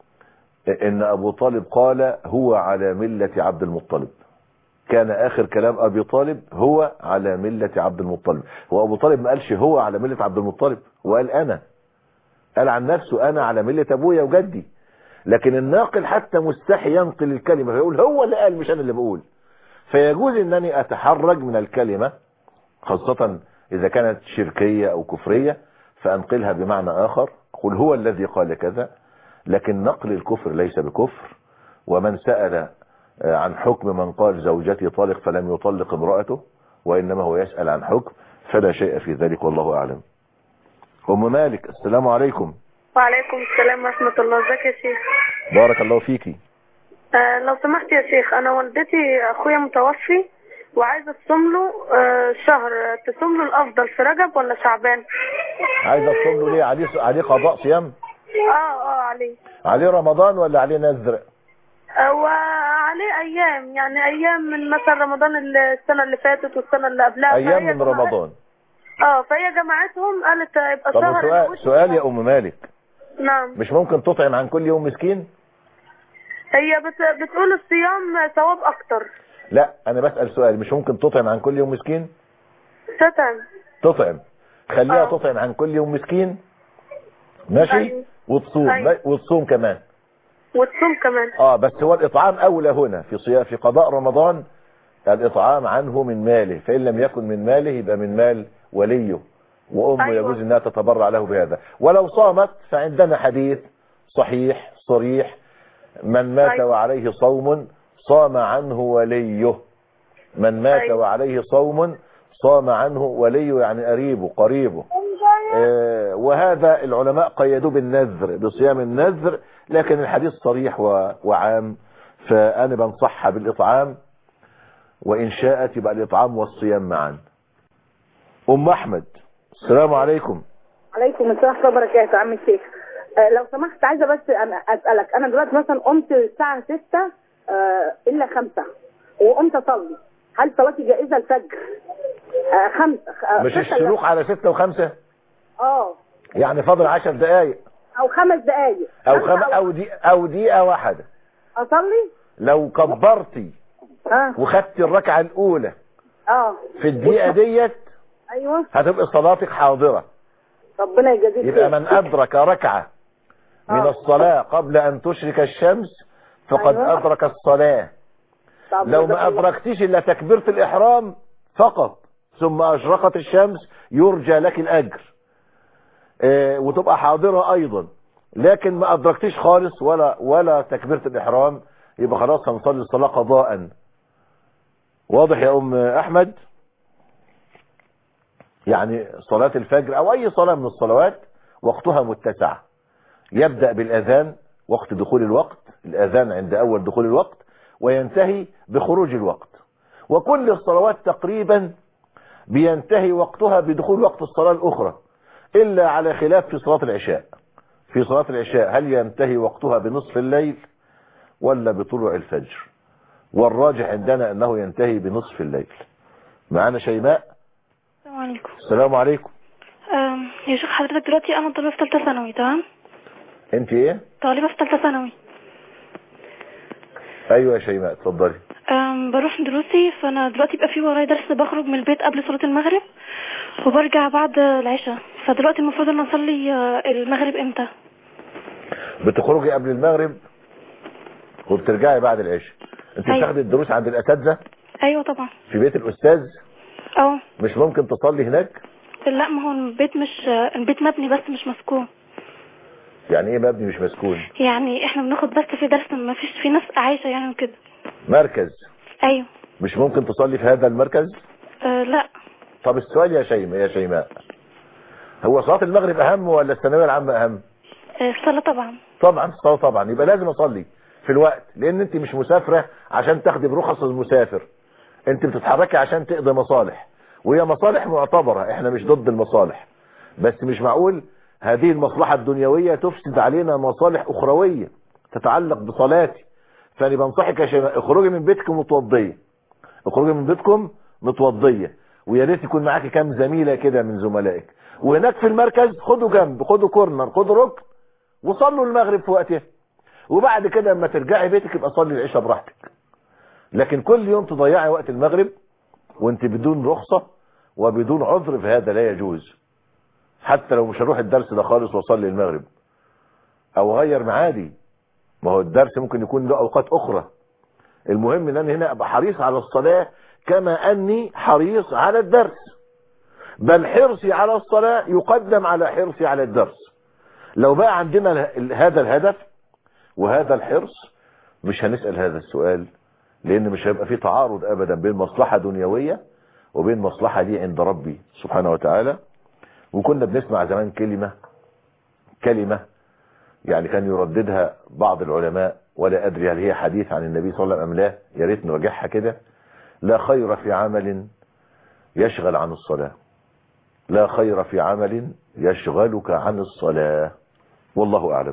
ان ابو طالب قال هو على ملة عبد المطلب كان اخر كلام ابي طالب هو على ملة عبد المطلب هو ابو طالب ما قالش هو على ملة عبد المطلب وقال انا قال عن نفسه انا على ملة ابويا وجدي لكن الناقل حتى مستحي ينقل الكلمة فيقول هو اللي قال مش انا اللي بقول فيجوز انني اتحرج من الكلمة خاصة اذا كانت شركية او كفرية فانقلها بمعنى اخر قل هو الذي قال كذا لكن نقل الكفر ليس بكفر ومن سأل عن حكم من قال زوجتي طالق فلم يطلق امرأته وإنما هو يسأل عن حكم فلا شيء في ذلك والله أعلم أم مالك السلام عليكم وعليكم السلام ورحمة الله ازيك يا شيخ بارك الله فيكي آه لو سمحت يا شيخ انا والدتي اخويا متوفي وعايزة تصوم له آه شهر تصوم له الافضل في رجب ولا شعبان عايزة تصوم له ليه عليه عليه قضاء صيام اه اه عليه عليه رمضان ولا عليه نذر آه وعليه ايام يعني ايام من مثلا رمضان السنة اللي فاتت والسنة اللي قبلها أيام فهي من جمعت- رمضان اه فهي جمعتهم قالت يبقى طب شهر سؤال, سؤال يا أم مالك نعم مش ممكن تطعم عن كل يوم مسكين هي بت... بتقول الصيام ثواب اكتر لا أنا بسأل سؤال مش ممكن تطعم عن كل يوم مسكين تتعب تطعم خليها تطعم عن كل يوم مسكين ماشي أيوة. وتصوم أيوة. وتصوم كمان وتصوم كمان اه بس هو الاطعام اولى هنا في صيام في قضاء رمضان الاطعام عنه من ماله فان لم يكن من ماله يبقى من مال وليه وامه أيوة. يجوز انها تتبرع له بهذا ولو صامت فعندنا حديث صحيح صريح من مات أيوة. وعليه صوم صام عنه وليه من مات أيوة. وعليه صوم صام عنه وليه يعني قريبه قريبه آه، وهذا العلماء قيدوه بالنذر بصيام النذر لكن الحديث صريح و- وعام فأنا بنصحها بالإطعام وإن شاءت يبقى الإطعام والصيام معا أم أحمد السلام عليكم عليكم السلام ورحمة الله وبركاته عم الشيخ آه لو سمحت عايزة بس أنا أسألك أنا دلوقتي مثلا قمت الساعة 6 آه إلا 5 وقمت أصلي هل صلاتي جائزة الفجر؟ آه خمسة آه مش ستة الشروق على ستة وخمسة اه يعني فاضل عشر دقايق أو خمس دقايق أو, خم... أو, دي... أو دقيقة واحدة أصلي؟ لو كبرتي اه وخدتي الركعة الأولى اه في الدقيقة ديت أيوه هتبقى صلاتك حاضرة ربنا يجازيك يبقى خير. من أدرك ركعة من آه. الصلاة قبل أن تشرك الشمس فقد أيوة. أدرك الصلاة طب لو جزاك ما الله. أدركتيش إلا تكبيرة الإحرام فقط ثم أشرقت الشمس يرجى لك الأجر آه، وتبقى حاضرة أيضا لكن ما أدركتيش خالص ولا ولا تكبيرة الإحرام يبقى خلاص هنصلي الصلاة قضاء واضح يا أم أحمد يعني صلاة الفجر أو أي صلاة من الصلوات وقتها متسع يبدأ بالأذان وقت دخول الوقت الأذان عند أول دخول الوقت وينتهي بخروج الوقت وكل الصلوات تقريبا بينتهي وقتها بدخول وقت الصلاة الأخرى إلا على خلاف في صلاة العشاء في صلاة العشاء هل ينتهي وقتها بنصف الليل ولا بطلوع الفجر والراجح عندنا أنه ينتهي بنصف الليل معنا شيماء السلام عليكم السلام عليكم أم، يا شيخ حضرتك دلوقتي انا طالبه في ثالثه ثانوي تمام انت ايه طالبه في ثالثه ثانوي ايوه يا شيماء اتفضلي أم، بروح دروسي فانا دلوقتي بقى في ورايا درس بخرج من البيت قبل صلاه المغرب وبرجع بعد العشاء فدلوقتي المفروض ان اصلي آه، المغرب امتى بتخرجي قبل المغرب وبترجعي بعد العشاء انت أيوة. بتاخدي الدروس عند الاساتذه ايوه طبعا في بيت الاستاذ اه مش ممكن تصلي هناك لا ما هو البيت مش آه، البيت مبني بس مش مسكون يعني ايه مبني مش مسكون يعني احنا بناخد بس في درس ما فيش في ناس عايشه يعني وكده مركز ايوه مش ممكن تصلي في هذا المركز أه لا طب السؤال يا شيماء يا شيماء هو صلاة المغرب اهم ولا الثانوية العامة اهم آه، الصلاه طبعا طبعا الصلاة طبعا يبقى لازم اصلي في الوقت لان انت مش مسافرة عشان تاخدي برخص المسافر انت بتتحركي عشان تقضي مصالح وهي مصالح معتبرة احنا مش ضد المصالح بس مش معقول هذه المصلحة الدنيوية تفسد علينا مصالح اخروية تتعلق بصلاتي فانا بنصحك يا شيماء اخرجي من بيتكم متوضية اخرجي من بيتكم متوضية ويا ريت يكون معاكي كام زميلة كده من زملائك وهناك في المركز خدوا جنب خدوا كورنر خدوا ركن وصلوا المغرب في وقتها وبعد كده لما ترجعي بيتك يبقى صلي العشاء براحتك لكن كل يوم تضيعي وقت المغرب وانت بدون رخصة وبدون عذر فهذا لا يجوز حتى لو مش هروح الدرس ده خالص واصلي المغرب او غير معادي ما هو الدرس ممكن يكون له اوقات اخرى المهم ان انا هنا ابقى حريص على الصلاة كما اني حريص على الدرس بل حرصي على الصلاة يقدم على حرصي على الدرس لو بقى عندنا ال- هذا الهدف وهذا الحرص مش هنسأل هذا السؤال لان مش هيبقى في تعارض ابدا بين مصلحة دنيوية وبين مصلحة دي عند ربي سبحانه وتعالى وكنا بنسمع زمان كلمة كلمة يعني كان يرددها بعض العلماء ولا ادري هل هي حديث عن النبي صلى الله عليه وسلم ام لا يا ريت نراجعها كده لا خير في عمل يشغل عن الصلاة لا خير في عمل يشغلك عن الصلاة والله اعلم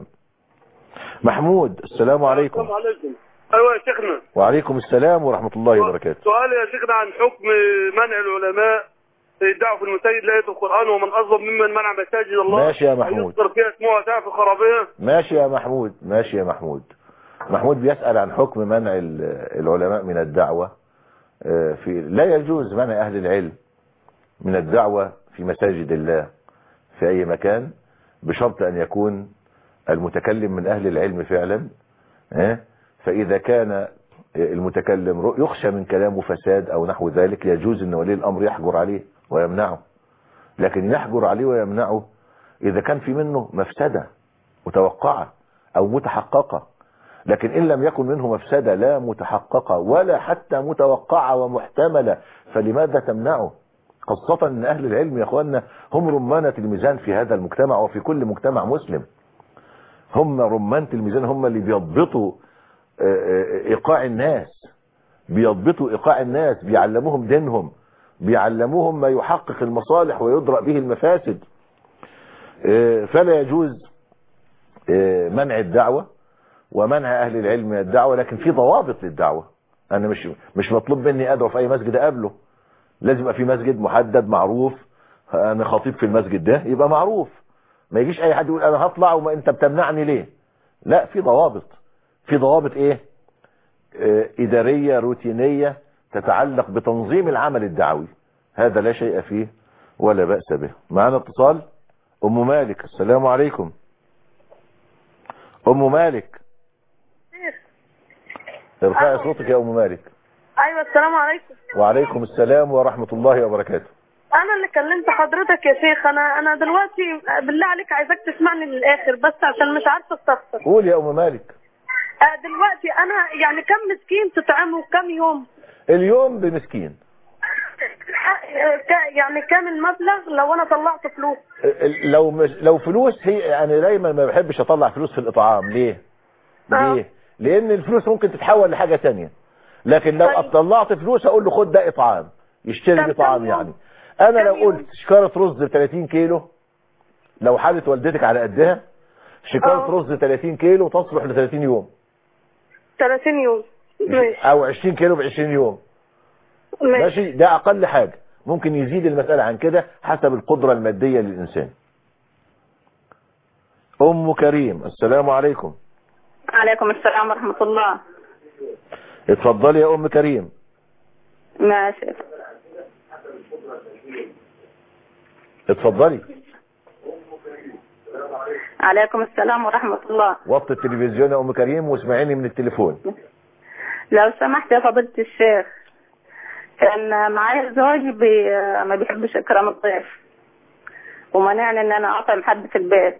محمود السلام عليكم السلام عليكم ايوه يا شيخنا وعليكم السلام ورحمة الله وبركاته سؤال يا شيخنا عن حكم منع العلماء الدعوة في المساجد لآية القرآن ومن أظلم ممن منع مساجد الله ماشي يا محمود. يذكر فيها اسمها تعرف الخرابية ماشي يا محمود ماشي يا محمود محمود بيسأل عن حكم منع ال- العلماء من الدعوة آه، في لا يجوز منع أهل العلم من الدعوة في مساجد الله في أي مكان بشرط أن يكون المتكلم من أهل العلم فعلا آه، فإذا كان المتكلم رؤ- يخشى من كلامه فساد أو نحو ذلك يجوز أن ولي الأمر يحجر عليه ويمنعه لكن يحجر عليه ويمنعه إذا كان في منه مفسدة متوقعة أو متحققة لكن إن لم يكن منه مفسدة لا متحققة ولا حتى متوقعة ومحتملة فلماذا تمنعه خاصة أن أهل العلم يا أخوانا هم رمانة الميزان في هذا المجتمع وفي كل مجتمع مسلم هم رمانة الميزان هم اللي بيضبطوا آه، آه، إيقاع الناس بيضبطوا إيقاع الناس بيعلموهم دينهم بيعلموهم ما يحقق المصالح ويدرأ به المفاسد آه، فلا يجوز آه، منع الدعوة ومنع أهل العلم من الدعوة لكن في ضوابط للدعوة أنا مش مش مطلوب مني أدعو في أي مسجد أقابله لازم يبقى في مسجد محدد معروف أنا خطيب في المسجد ده يبقى معروف ما يجيش أي حد يقول أنا هطلع وما أنت بتمنعني ليه لا في ضوابط في ضوابط إيه آه، إدارية روتينية تتعلق بتنظيم العمل الدعوي هذا لا شيء فيه ولا بأس به معنا اتصال أم مالك السلام عليكم أم مالك ارفعي صوتك يا أم مالك ايوه السلام عليكم وعليكم السلام ورحمة الله وبركاته انا اللي كلمت حضرتك يا شيخ انا انا دلوقتي بالله عليك عايزاك تسمعني للاخر بس عشان مش عارفه استفسر قول يا أم مالك آه، دلوقتي انا يعني كم مسكين تطعمه كم يوم اليوم بمسكين آه، كا- يعني كام المبلغ لو انا طلعت فلوس لو مش لو فلوس هي انا دايما ما بحبش اطلع فلوس في الاطعام ليه ليه لان الفلوس ممكن تتحول لحاجة تانية لكن لو طلعت فلوس اقول له خد ده اطعام يشتري لي طعام يعني انا لو قلت شكارة رز ب 30 كيلو لو حالة والدتك على قدها شكارة رز 30 كيلو تصلح ل 30 يوم 30 يوم ماشي او 20 كيلو ب 20 يوم ماشي ماشي ده اقل حاجة ممكن يزيد المسألة عن كده حسب القدرة المادية للإنسان أم كريم السلام عليكم عليكم السلام ورحمة الله اتفضلي يا أم كريم ماشي اتفضلي عليكم السلام ورحمة الله وطي التلفزيون يا أم كريم واسمعيني من التليفون لو سمحت يا فضيلة الشيخ كان معايا زوجي بي... ما بيحبش إكرام الضيف ومنعني إن أنا أطعم حد في البيت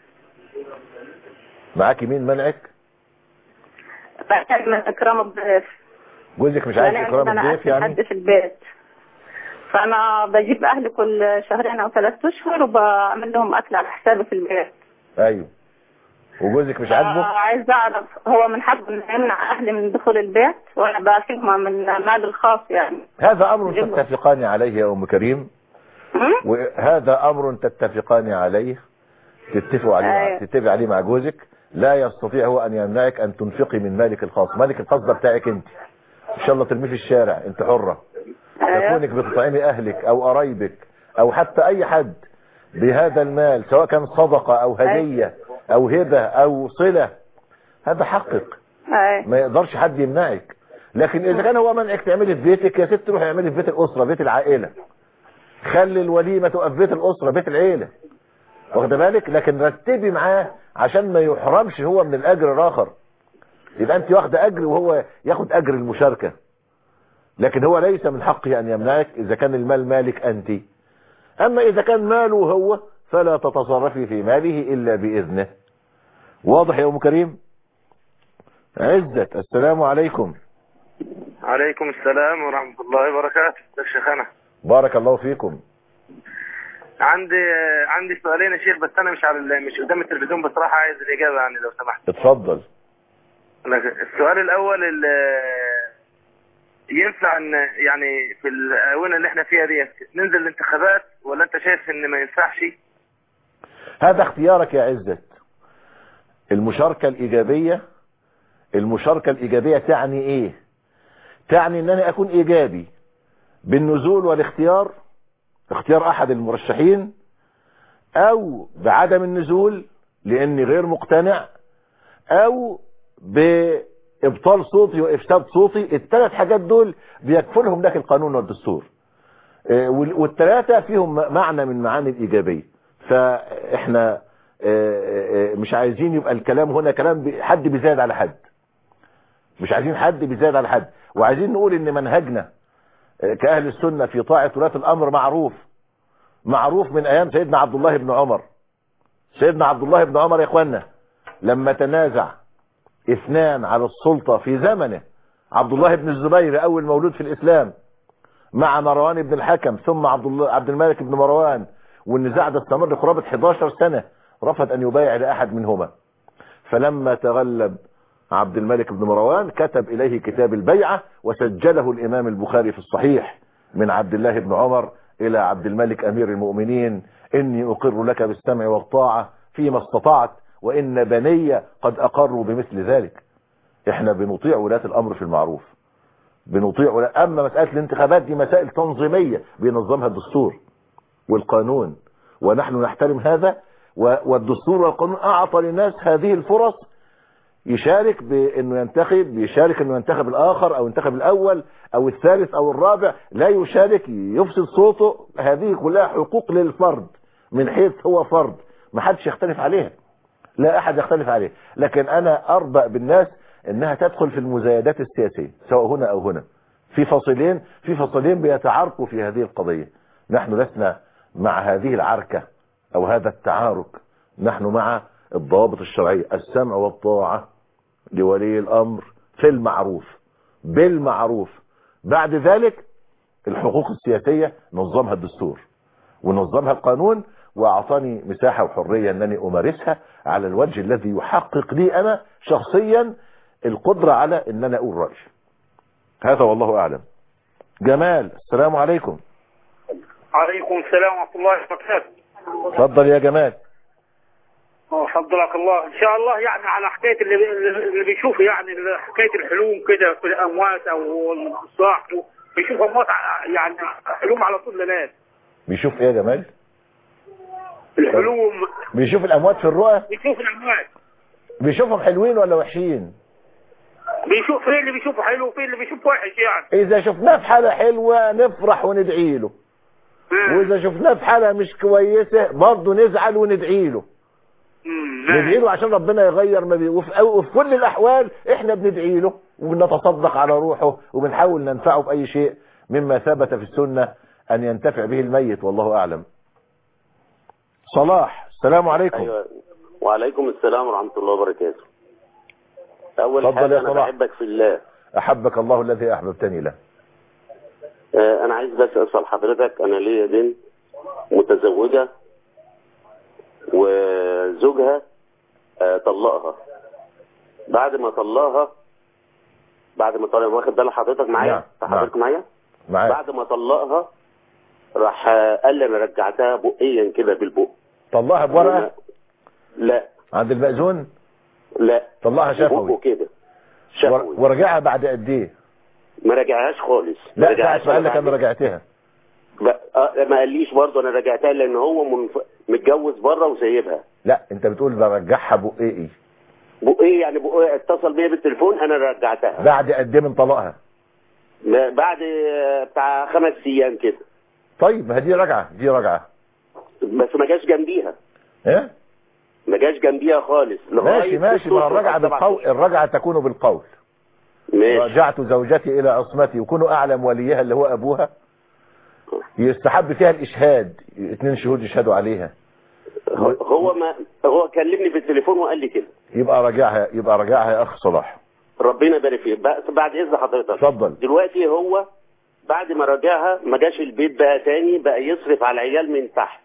معاكي مين منعك بحب من إكرام الضيف جوزك مش عايز منعني إكرام إن أنا الضيف أكل يعني حد في البيت فأنا بجيب أهلي كل شهرين أو ثلاث أشهر وبعمل لهم أكل على حسابي في البيت أيوه وجوزك مش آه، عاجبه عايز اعرف هو من حقه انه يمنع اهلي من دخول البيت وانا باكلهم من مال الخاص يعني هذا أمر تتفقان عليه يا أم كريم وهذا أمر تتفقان عليه تتفقوا عليه مع... أيوة. تتفق عليه مع جوزك لا يستطيع هو أن يمنعك أن تنفقي من مالك الخاص مالك الخاص ده بتاعك أنت إن شاء الله ترميه في الشارع أنت حرة تكونك بتطعمي أهلك أو قرايبك أو حتى أي حد بهذا المال سواء كان صدقة أو هدية أو هبة أو صلة هذا حقك ما يقدرش حد يمنعك لكن إذا كان هو منعك تعملي في بيتك يا ست روحي اعملي في بيت الأسرة بيت العائلة خلي الوليمة تبقى في بيت الأسرة بيت العيلة واخد بالك لكن رتبي معاه عشان ما يحرمش هو من الأجر الآخر يبقى أنت واخدة أجر وهو ياخد أجر المشاركة لكن هو ليس من حقه أن يمنعك إذا كان المال مالك أنت أما إذا كان ماله هو فلا تتصرفي في ماله إلا بإذنه واضح يا أم كريم عزت السلام عليكم عليكم السلام ورحمة الله وبركاته يا شيخ أنا بارك الله فيكم عندي عندي سؤالين يا شيخ بس أنا مش على ال- مش قدام التلفزيون بصراحة عايز الإجابة يعني لو سمحت اتفضل أنا السؤال الأول ال- ينفع ان يعني في الآونة اللي احنا فيها ديت ننزل الانتخابات ولا انت شايف ان ما ينفعش هذا اختيارك يا عزت المشاركة الإيجابية المشاركة الإيجابية تعني إيه تعني أن أنا أكون إيجابي بالنزول والاختيار اختيار أحد المرشحين أو بعدم النزول لأني غير مقتنع أو بإبطال صوتي وإفساد صوتي الثلاث حاجات دول بيكفلهم لك القانون والدستور آه، وال- والثلاثة فيهم م- معنى من معاني الإيجابية فإحنا آه، آه، مش عايزين يبقى الكلام هنا كلام ب- حد بيزاد على حد مش عايزين حد بيزاد على حد وعايزين نقول ان منهجنا آه، كأهل السنة في طاعة ولاة الأمر معروف معروف من أيام سيدنا عبد الله بن عمر سيدنا عبد الله بن عمر يا إخوانا لما تنازع اثنان على السلطة في زمنه عبد الله بن الزبير أول مولود في الإسلام مع مروان بن الحكم ثم عبد الله عبد الملك بن مروان والنزاع ده استمر قرابة 11 سنة رفض أن يبايع لأحد منهما فلما تغلب عبد الملك بن مروان كتب إليه كتاب البيعة وسجله الإمام البخاري في الصحيح من عبد الله بن عمر إلى عبد الملك أمير المؤمنين إني أقر لك بالسمع والطاعة فيما استطعت وإن بني قد أقروا بمثل ذلك إحنا بنطيع ولاة الأمر في المعروف بنطيع ولا أما مسألة الانتخابات دي مسائل تنظيمية بينظمها الدستور والقانون ونحن نحترم هذا و- والدستور والقانون أعطى للناس هذه الفرص يشارك بانه ينتخب يشارك انه ينتخب الاخر او ينتخب الاول او الثالث او الرابع لا يشارك يفسد صوته هذه كلها حقوق للفرد من حيث هو فرد ما حدش يختلف عليها لا احد يختلف عليه لكن انا اربأ بالناس انها تدخل في المزايدات السياسية سواء هنا او هنا في فصلين في فصلين بيتعاركوا في هذه القضية نحن لسنا مع هذه العركة او هذا التعارك نحن مع الضوابط الشرعية السمع والطاعة لولي الامر في المعروف بالمعروف بعد ذلك الحقوق السياسية نظمها الدستور ونظمها القانون واعطاني مساحة وحرية انني امارسها على الوجه الذي يحقق لي انا شخصيا القدرة على ان انا اقول رأيي هذا والله اعلم جمال السلام عليكم عليكم السلام ورحمة الله وبركاته اتفضل يا جمال فضلك الله ان شاء الله يعني على حكايه اللي اللي بيشوف يعني حكايه الحلوم كده في الاموات او الصاح بيشوف اموات ع- يعني حلوم على طول ليلات بيشوف ايه يا جمال الحلوم بيشوف الاموات في الرؤى بيشوف الاموات بيشوفهم حلوين ولا وحشين بيشوف في اللي بيشوفه حلو وفي اللي بيشوفه وحش يعني اذا شفناه في حالة حلوة نفرح وندعي له واذا شفناه في حالة مش كويسة برضه نزعل وندعي له ندعي له عشان ربنا يغير ما بي... وفي... وفي كل الاحوال احنا بندعي له وبنتصدق على روحه وبنحاول ننفعه باي شيء مما ثبت في السنة ان ينتفع به الميت والله اعلم صلاح السلام عليكم ايوه وعليكم السلام ورحمه الله وبركاته اول اتفضل حاجه يا انا صلاح. بحبك في الله احبك الله الذي احببتني له آه، انا عايز بس اسال حضرتك انا ليا بنت متزوجه وزوجها آه، طلقها بعد ما طلقها بعد ما طلقها واخد بال حضرتك معايا نعم، حضرتك معايا معاك بعد ما طلقها راح آه، قال لي انا رجعتها بقيا كده بالبق طلعها بورقة لا عند المأذون لا طلعها شفوي بقه كده ور- ورجعها بعد قد ايه ما رجعهاش خالص ما لا رجعهاش ساعة ما قال لك ولا انا بعد- رجعتها ب- آه، ما قاليش برضه انا رجعتها لان هو منف... متجوز بره وسايبها لا انت بتقول برجعها بقيقي بقى يعني بقى اتصل بيا بالتليفون انا رجعتها بعد قد ايه من طلاقها ب- بعد آه، بتاع خمس ايام كده طيب ما هي دي رجعة دي رجعة بس ما جاش جنبيها ايه ما جاش جنبيها خالص ماشي ماشي ما الرجعة بالقول الرجعة تكون بالقول ماشي رجعت زوجتي الى عصمتي وكونوا اعلم وليها اللي هو ابوها يستحب فيها الاشهاد اتنين شهود يشهدوا عليها هو ما هو كلمني في التليفون وقال لي كده يبقى راجعها يبقى راجعها يا اخ صلاح ربنا يبارك فيك بقى- بعد اذن حضرتك اتفضل دلوقتي هو بعد ما راجعها ما جاش البيت بقى تاني بقى يصرف على العيال من تحت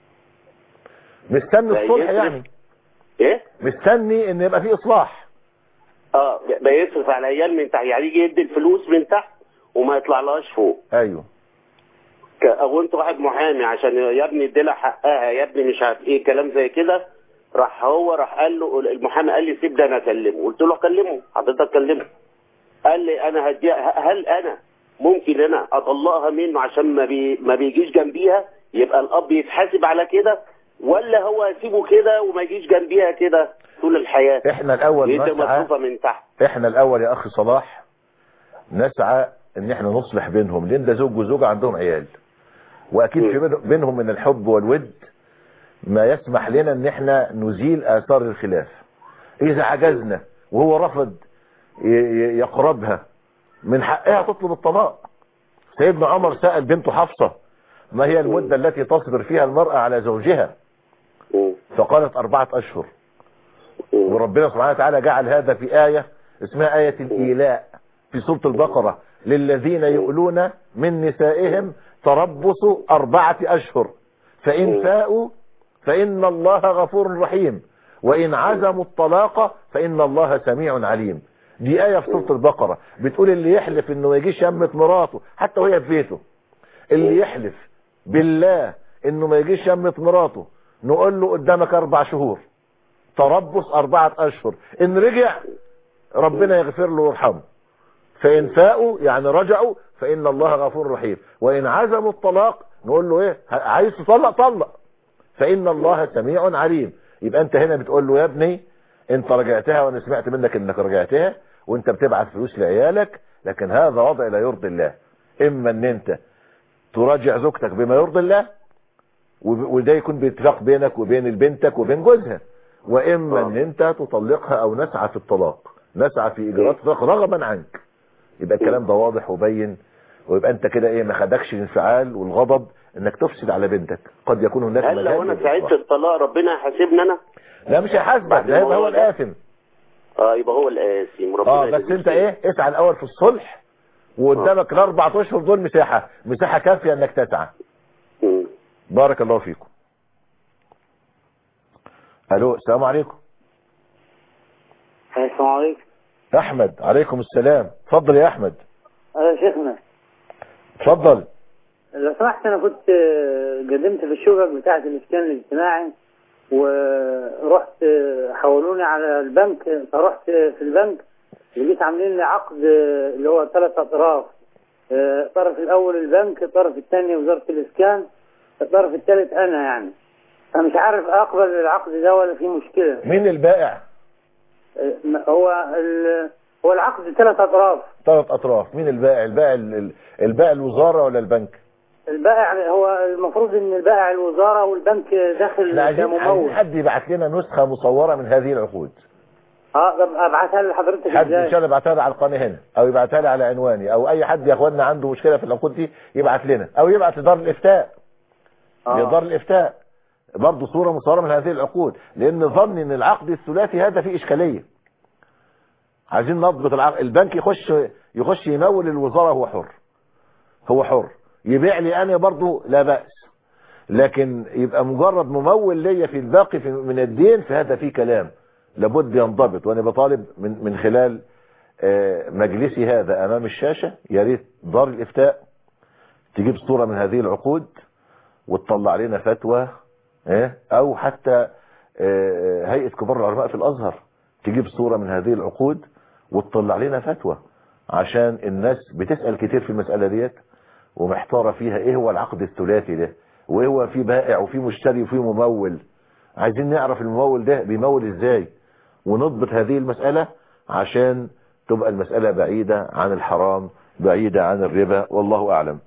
مستني بقى الصلح يصرف- يعني ايه مستني ان يبقى في اصلاح اه بقى يصرف على العيال من تحت يعني يجي يدي الفلوس من تحت وما يطلعلهاش فوق ايوه ك- او انت واحد محامي عشان يا ابني اديلها حقها يا ابني مش عارف ايه كلام زي كده راح هو راح قال له المحامي قال لي سيب ده انا اكلمه قلت له كلمه حضرتك كلمه قال لي انا هديها هل انا ممكن انا اطلقها منه عشان ما بي ما بيجيش جنبيها يبقى الاب يتحاسب على كده ولا هو اسيبه كده وما يجيش جنبيها كده طول الحياه احنا الاول يدي نسعى مصروفه من تحت احنا الاول يا اخي صلاح نسعى ان احنا نصلح بينهم لان ده زوج وزوجة عندهم عيال واكيد في بين- بينهم من الحب والود ما يسمح لنا ان احنا نزيل اثار الخلاف اذا عجزنا وهو رفض ي- ي- يقربها من حقها تطلب الطلاق سيدنا عمر سأل بنته حفصة ما هي المدة التي تصبر فيها المرأة على زوجها فقالت أربعة أشهر وربنا سبحانه وتعالى جعل هذا في آية اسمها آية الإيلاء في سورة البقرة للذين يؤلون من نسائهم تربص أربعة أشهر فإن فاءوا فإن الله غفور رحيم وإن عزموا الطلاق فإن الله سميع عليم دي آية في سورة البقرة بتقول اللي يحلف انه ما يجيش يمة مراته حتى وهي في بيته اللي يحلف بالله انه ما يجيش يمة مراته نقول له قدامك اربع شهور تربص اربعة اشهر ان رجع ربنا يغفر له ويرحمه فان فاءوا يعني رجعوا فان الله غفور رحيم وان عزموا الطلاق نقول له ايه عايز تطلق طلق فان الله سميع عليم يبقى انت هنا بتقول له يا ابني انت رجعتها وانا سمعت منك انك رجعتها وانت بتبعت فلوس لعيالك لكن هذا وضع لا يرضي الله اما ان انت تراجع زوجتك بما يرضي الله وب- وده يكون باتفاق بينك وبين بنتك وبين جوزها واما ان انت تطلقها او نسعى في الطلاق نسعى في اجراءات طلاق رغبا عنك يبقى الكلام ده واضح وبين ويبقى انت كده ايه ما خدكش الانفعال والغضب انك تفسد على بنتك قد يكون هناك هل لو انا مجال ساعدت للإصلاح. الطلاق ربنا هيحاسبني انا لا مش هيحاسبك بعد ده يبقى الموضوع هو ده؟ الآثم اه يبقى هو القاسم ربنا اه بس يجزيه انت ايه اسعى الاول في الصلح وقدامك الاربع اشهر دول مساحة مساحة كافية انك تسعى بارك الله فيكم الو السلام عليكم السلام عليكم احمد عليكم السلام اتفضل يا احمد يا شيخنا اتفضل لو سمحت انا كنت آه، قدمت في الشقق بتاعة الاسكان الاجتماعي ورحت آه، حولوني على البنك فرحت في البنك لقيت عاملين لي عقد آه، اللي هو ثلاث اطراف آه، الطرف الاول البنك الطرف الثاني وزارة الاسكان الطرف الثالث انا يعني فمش عارف اقبل العقد ده ولا في مشكلة مين البائع آه، هو ال- هو العقد ثلاث اطراف ثلاث اطراف مين البائع البائع ال- ال- البائع الوزارة ولا البنك البائع هو المفروض ان البائع الوزارة والبنك داخل احنا عايزين عايزين كممول حد يبعت لنا نسخة مصورة من هذه العقود اه طب ابعتها لحضرتك حد ان ازاي شاء الله يبعتها لي على القناه هنا او يبعتها لي على عنواني او اي حد يا اخواننا عنده مشكله في العقود دي يبعت لنا او يبعت لدار الافتاء آه. لدار الافتاء برضه صوره مصوره من هذه العقود لان ظني ان العقد الثلاثي هذا فيه اشكاليه عايزين نضبط العقد البنك يخش يخش يمول الوزاره هو حر هو حر يبيع لي انا برضه لا باس لكن يبقى مجرد ممول ليا في الباقي في من الدين فهذا فيه كلام لابد ينضبط وانا بطالب من من خلال آه، مجلسي هذا امام الشاشة يا ريت دار الافتاء تجيب صورة من هذه العقود وتطلع لنا فتوى آه، او حتى آه، هيئة كبار العلماء في الازهر تجيب صورة من هذه العقود وتطلع لنا فتوى عشان الناس بتسأل كتير في المسألة ديت ومحتارة فيها ايه هو العقد الثلاثي ده وايه هو في بائع وفي مشتري وفي ممول عايزين نعرف الممول ده بيمول ازاي ونضبط هذه المسألة عشان تبقى المسألة بعيدة عن الحرام بعيدة عن الربا والله أعلم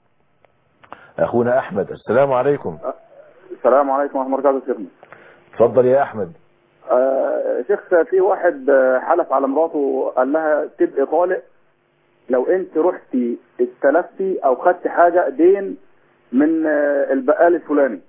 أخونا أحمد السلام عليكم السلام عليكم ورحمة الله وبركاته شيخنا تفضل يا أحمد آه شيخ في واحد آه، حلف على مراته قال لها تبقي طالق لو انت رحتي استلفتي او خدتي حاجة دين من آه، البقال الفلاني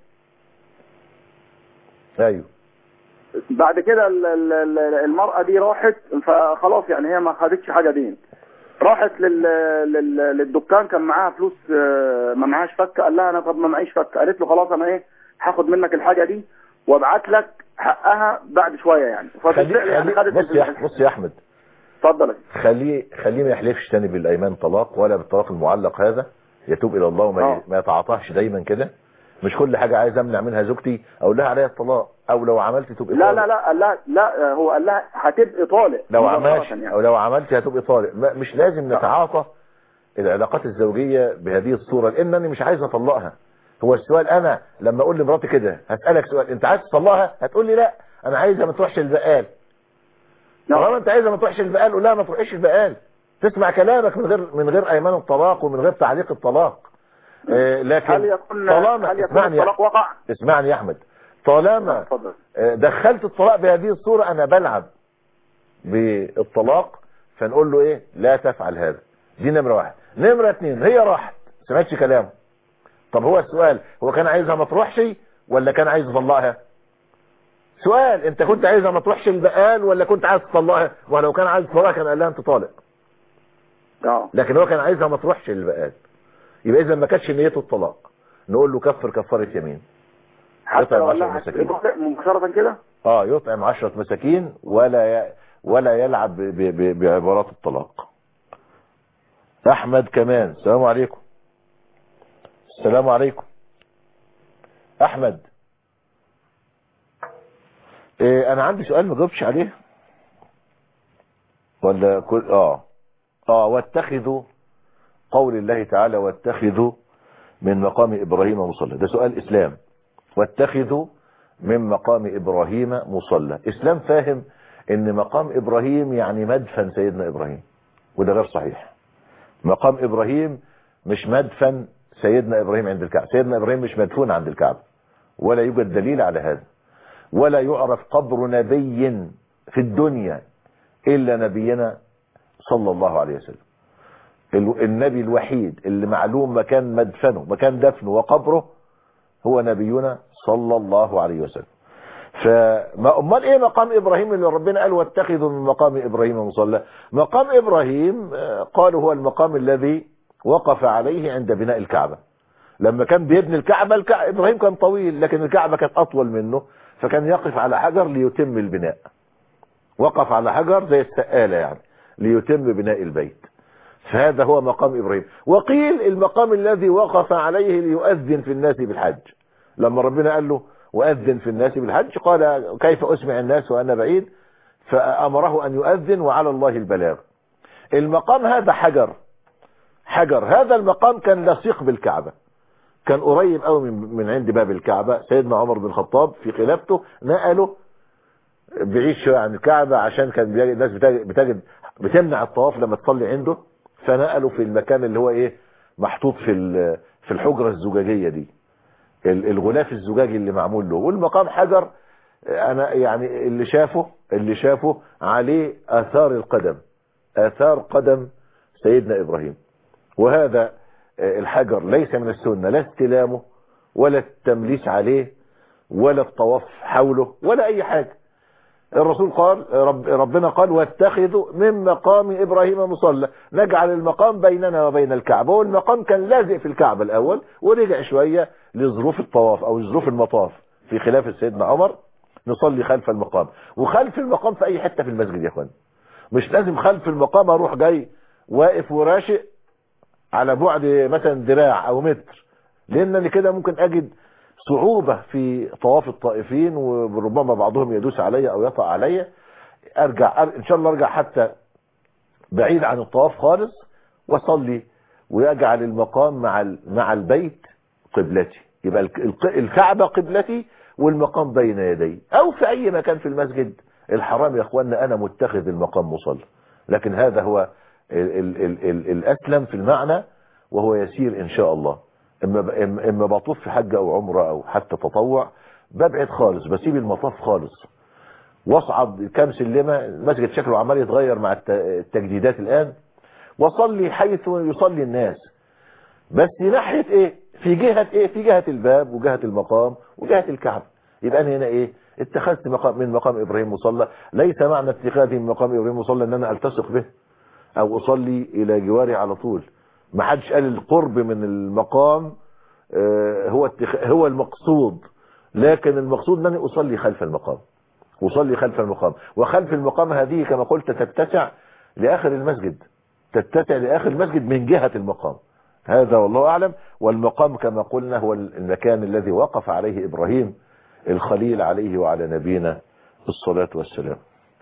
أيوه بعد كده ال- ال- ال- المرأة دي راحت فخلاص يعني هي ما خدتش حاجة دين راحت لل... لل... للدكان كان معاها فلوس آه، ما معهاش فكة قال لها انا طب ما معيش فكة قالت له خلاص انا ايه هاخد منك الحاجة دي وابعت لك حقها بعد شوية يعني خليه فبالفعل يعني خليه خدت بص يا أحمد بص يا أحمد اتفضل يا شيخ. خليه خليه ما يحلفش تاني بالأيمان طلاق ولا بالطلاق المعلق هذا يتوب إلى الله وما ي- ما يتعاطاش دايما كده مش كل حاجة عايز أمنع منها زوجتي أقول لها عليها الطلاق أو لو عملت تبقى لا طالق. لا لا قال لها لا هو قال لها هتبقي طالق لو مباشرة عملت يعني. او لو عملت هتبقى طالق ما- مش لازم نتعاطى العلاقات الزوجية بهذه الصورة لان انا مش عايز اطلقها هو السؤال انا لما اقول لمراتي كده هسألك سؤال انت عايز تطلقها هتقول لي لا انا عايزها ما تروحش البقال طالما انت عايزها ما تروحش البقال قول لها ما تروحش البقال تسمع كلامك من غير من غير ايمان الطلاق ومن غير تعليق الطلاق آه لكن هل يكون طالما هل يكون اسمعني يا الطلاق وقع؟ اسمعني يا احمد طالما اتفضل آه، دخلت الطلاق بهذه الصورة انا بلعب بالطلاق فنقول له ايه لا تفعل هذا دي نمرة واحد نمرة اتنين هي راحت سمعتش كلامه طب هو السؤال هو كان عايزها ما تروحش ولا كان عايز يطلقها سؤال انت كنت عايزها ما تروحش البقال ولا كنت عايز تطلقها ولو كان عايز تطلقها كان قال لها انت طالق اه لكن هو كان عايزها ما تروحش البقال يبقى اذا ما كانتش نيته الطلاق نقول له كفر كفارة يمين حتى يطعم لو قال عشر لها مساكين. هتبقي طالق مباشرة كده اه يطعم عشرة مساكين ولا ي... ولا يلعب ب... ب... بعبارات الطلاق احمد كمان السلام عليكم السلام عليكم احمد إيه انا عندي سؤال ما جاوبش عليه ولا كل اه اه واتخذوا قول الله تعالى واتخذوا من مقام ابراهيم مصلى ده سؤال اسلام واتخذوا من مقام ابراهيم مصلى اسلام فاهم ان مقام ابراهيم يعني مدفن سيدنا ابراهيم وده غير صحيح مقام ابراهيم مش مدفن سيدنا ابراهيم عند الكعبة سيدنا ابراهيم مش مدفون عند الكعبة ولا يوجد دليل على هذا ولا يعرف قبر نبي في الدنيا الا نبينا صلى الله عليه وسلم ال- النبي الوحيد اللي معلوم مكان مدفنه مكان دفنه وقبره هو نبينا صلى الله عليه وسلم فما امال ايه مقام ابراهيم اللي ربنا قال واتخذوا من مقام ابراهيم مصلى مقام ابراهيم آه، قالوا هو المقام الذي وقف عليه عند بناء الكعبة لما كان بيبني الكعبة الكع... ابراهيم كان طويل لكن الكعبة كانت اطول منه فكان يقف على حجر ليتم البناء وقف على حجر زي السقالة يعني ليتم بناء البيت فهذا هو مقام ابراهيم وقيل المقام الذي وقف عليه ليؤذن في الناس بالحج لما ربنا قال له وأذن في الناس بالحج قال كيف أسمع الناس وأنا بعيد فأمره أن يؤذن وعلى الله البلاغ المقام هذا حجر حجر هذا المقام كان لصيق بالكعبة كان قريب قوي من من عند باب الكعبة سيدنا عمر بن الخطاب في خلافته نقله بعيد شوية عن الكعبة عشان كان بيجد الناس بتجد, بتجد بتمنع الطواف لما تصلي عنده فنقله في المكان اللي هو ايه محطوط في ال- في الحجرة الزجاجية دي ال- الغلاف الزجاجي اللي معمول له والمقام حجر انا يعني اللي شافه اللي شافه عليه اثار القدم اثار قدم سيدنا ابراهيم وهذا الحجر ليس من السنة لا استلامه ولا التمليس عليه ولا الطواف حوله ولا اي حاجة الرسول قال رب ربنا قال واتخذوا من مقام ابراهيم مصلى نجعل المقام بيننا وبين الكعبة والمقام كان لازق في الكعبة الاول ورجع شوية لظروف الطواف او ظروف المطاف في خلاف سيدنا عمر نصلي خلف المقام وخلف المقام في اي حتة في المسجد يا اخوان مش لازم خلف المقام اروح جاي واقف وراشق على بعد مثلا ذراع او متر لانني كده ممكن اجد صعوبة في طواف الطائفين وربما بعضهم يدوس علي او يطأ علي ارجع ان شاء الله ارجع حتى بعيد عن الطواف خالص واصلي ويجعل المقام مع ال- مع البيت قبلتي يبقى الك- الك- الكعبة قبلتي والمقام بين يدي او في اي مكان في المسجد الحرام يا اخوانا انا متخذ المقام مصلى لكن هذا هو ال ال ال ال الاسلم في المعنى وهو يسير ان شاء الله اما ب- اما إما بطوف في حج او عمره او حتى تطوع ببعد خالص بسيب المطاف خالص واصعد كام سلمة المسجد شكله عمال يتغير مع الت- التجديدات الان وصلي حيث يصلي الناس بس ناحية ايه في جهة ايه في جهة الباب وجهة المقام وجهة الكعبة يبقى انا هنا ايه اتخذت مقام من مقام ابراهيم مصلى ليس معنى اتخاذي من مقام ابراهيم مصلى ان انا التصق به او اصلي الى جواري على طول ما حدش قال القرب من المقام آه، هو اتخ... هو المقصود لكن المقصود انني اصلي خلف المقام اصلي خلف المقام وخلف المقام هذه كما قلت تتسع لاخر المسجد تتسع لاخر المسجد من جهة المقام هذا والله اعلم والمقام كما قلنا هو المكان الذي وقف عليه ابراهيم الخليل عليه وعلى نبينا الصلاة والسلام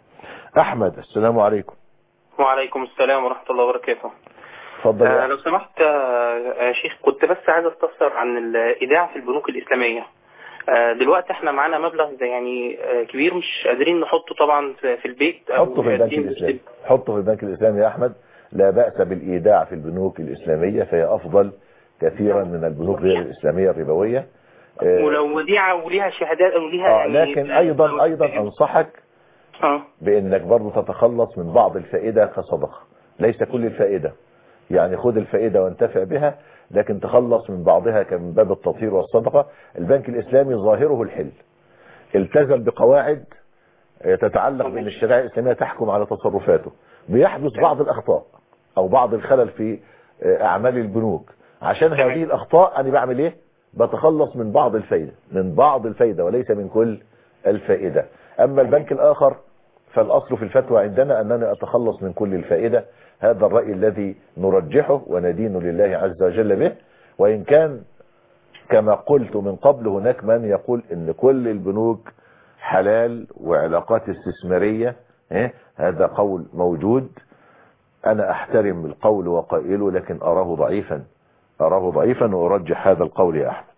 احمد السلام عليكم وعليكم السلام ورحمة الله وبركاته اتفضل آه يا لو سمحت آه يا شيخ كنت بس عايز استفسر عن الإيداع في البنوك الإسلامية آه دلوقتي احنا معانا مبلغ زي يعني آه كبير مش قادرين نحطه طبعا في في البيت أو حطه في مش البنك قادرين الإسلامي حطه في البنك الإسلامي يا أحمد لا بأس بالإيداع في البنوك الإسلامية فهي أفضل كثيرا من البنوك غير الإسلامية الربوية آه، ولو وديعة وليها شهادات أو ليها آه يعني لكن أيضا أيضا أنصحك آه. بأنك برضو تتخلص من بعض الفائدة كصدقة ليس كل الفائدة يعني خذ الفائدة وانتفع بها لكن تخلص من بعضها كمن باب التطهير والصدقة البنك الإسلامي ظاهره الحل التزم بقواعد آه، تتعلق بأن الشريعة الإسلامية تحكم على تصرفاته بيحدث بعض الأخطاء أو بعض الخلل في آه، أعمال البنوك عشان هذه الأخطاء أنا بعمل إيه بتخلص من بعض الفايدة من بعض الفايدة وليس من كل الفائدة أما البنك الآخر فالأصل في الفتوى عندنا أننا أتخلص من كل الفائدة هذا الرأي الذي نرجحه وندين لله عز وجل به وإن كان كما قلت من قبل هناك من يقول ان كل البنوك حلال وعلاقات استثمارية إيه؟ هذا قول موجود انا احترم القول وقائله لكن اراه ضعيفا اراه ضعيفا وارجح هذا القول يا احمد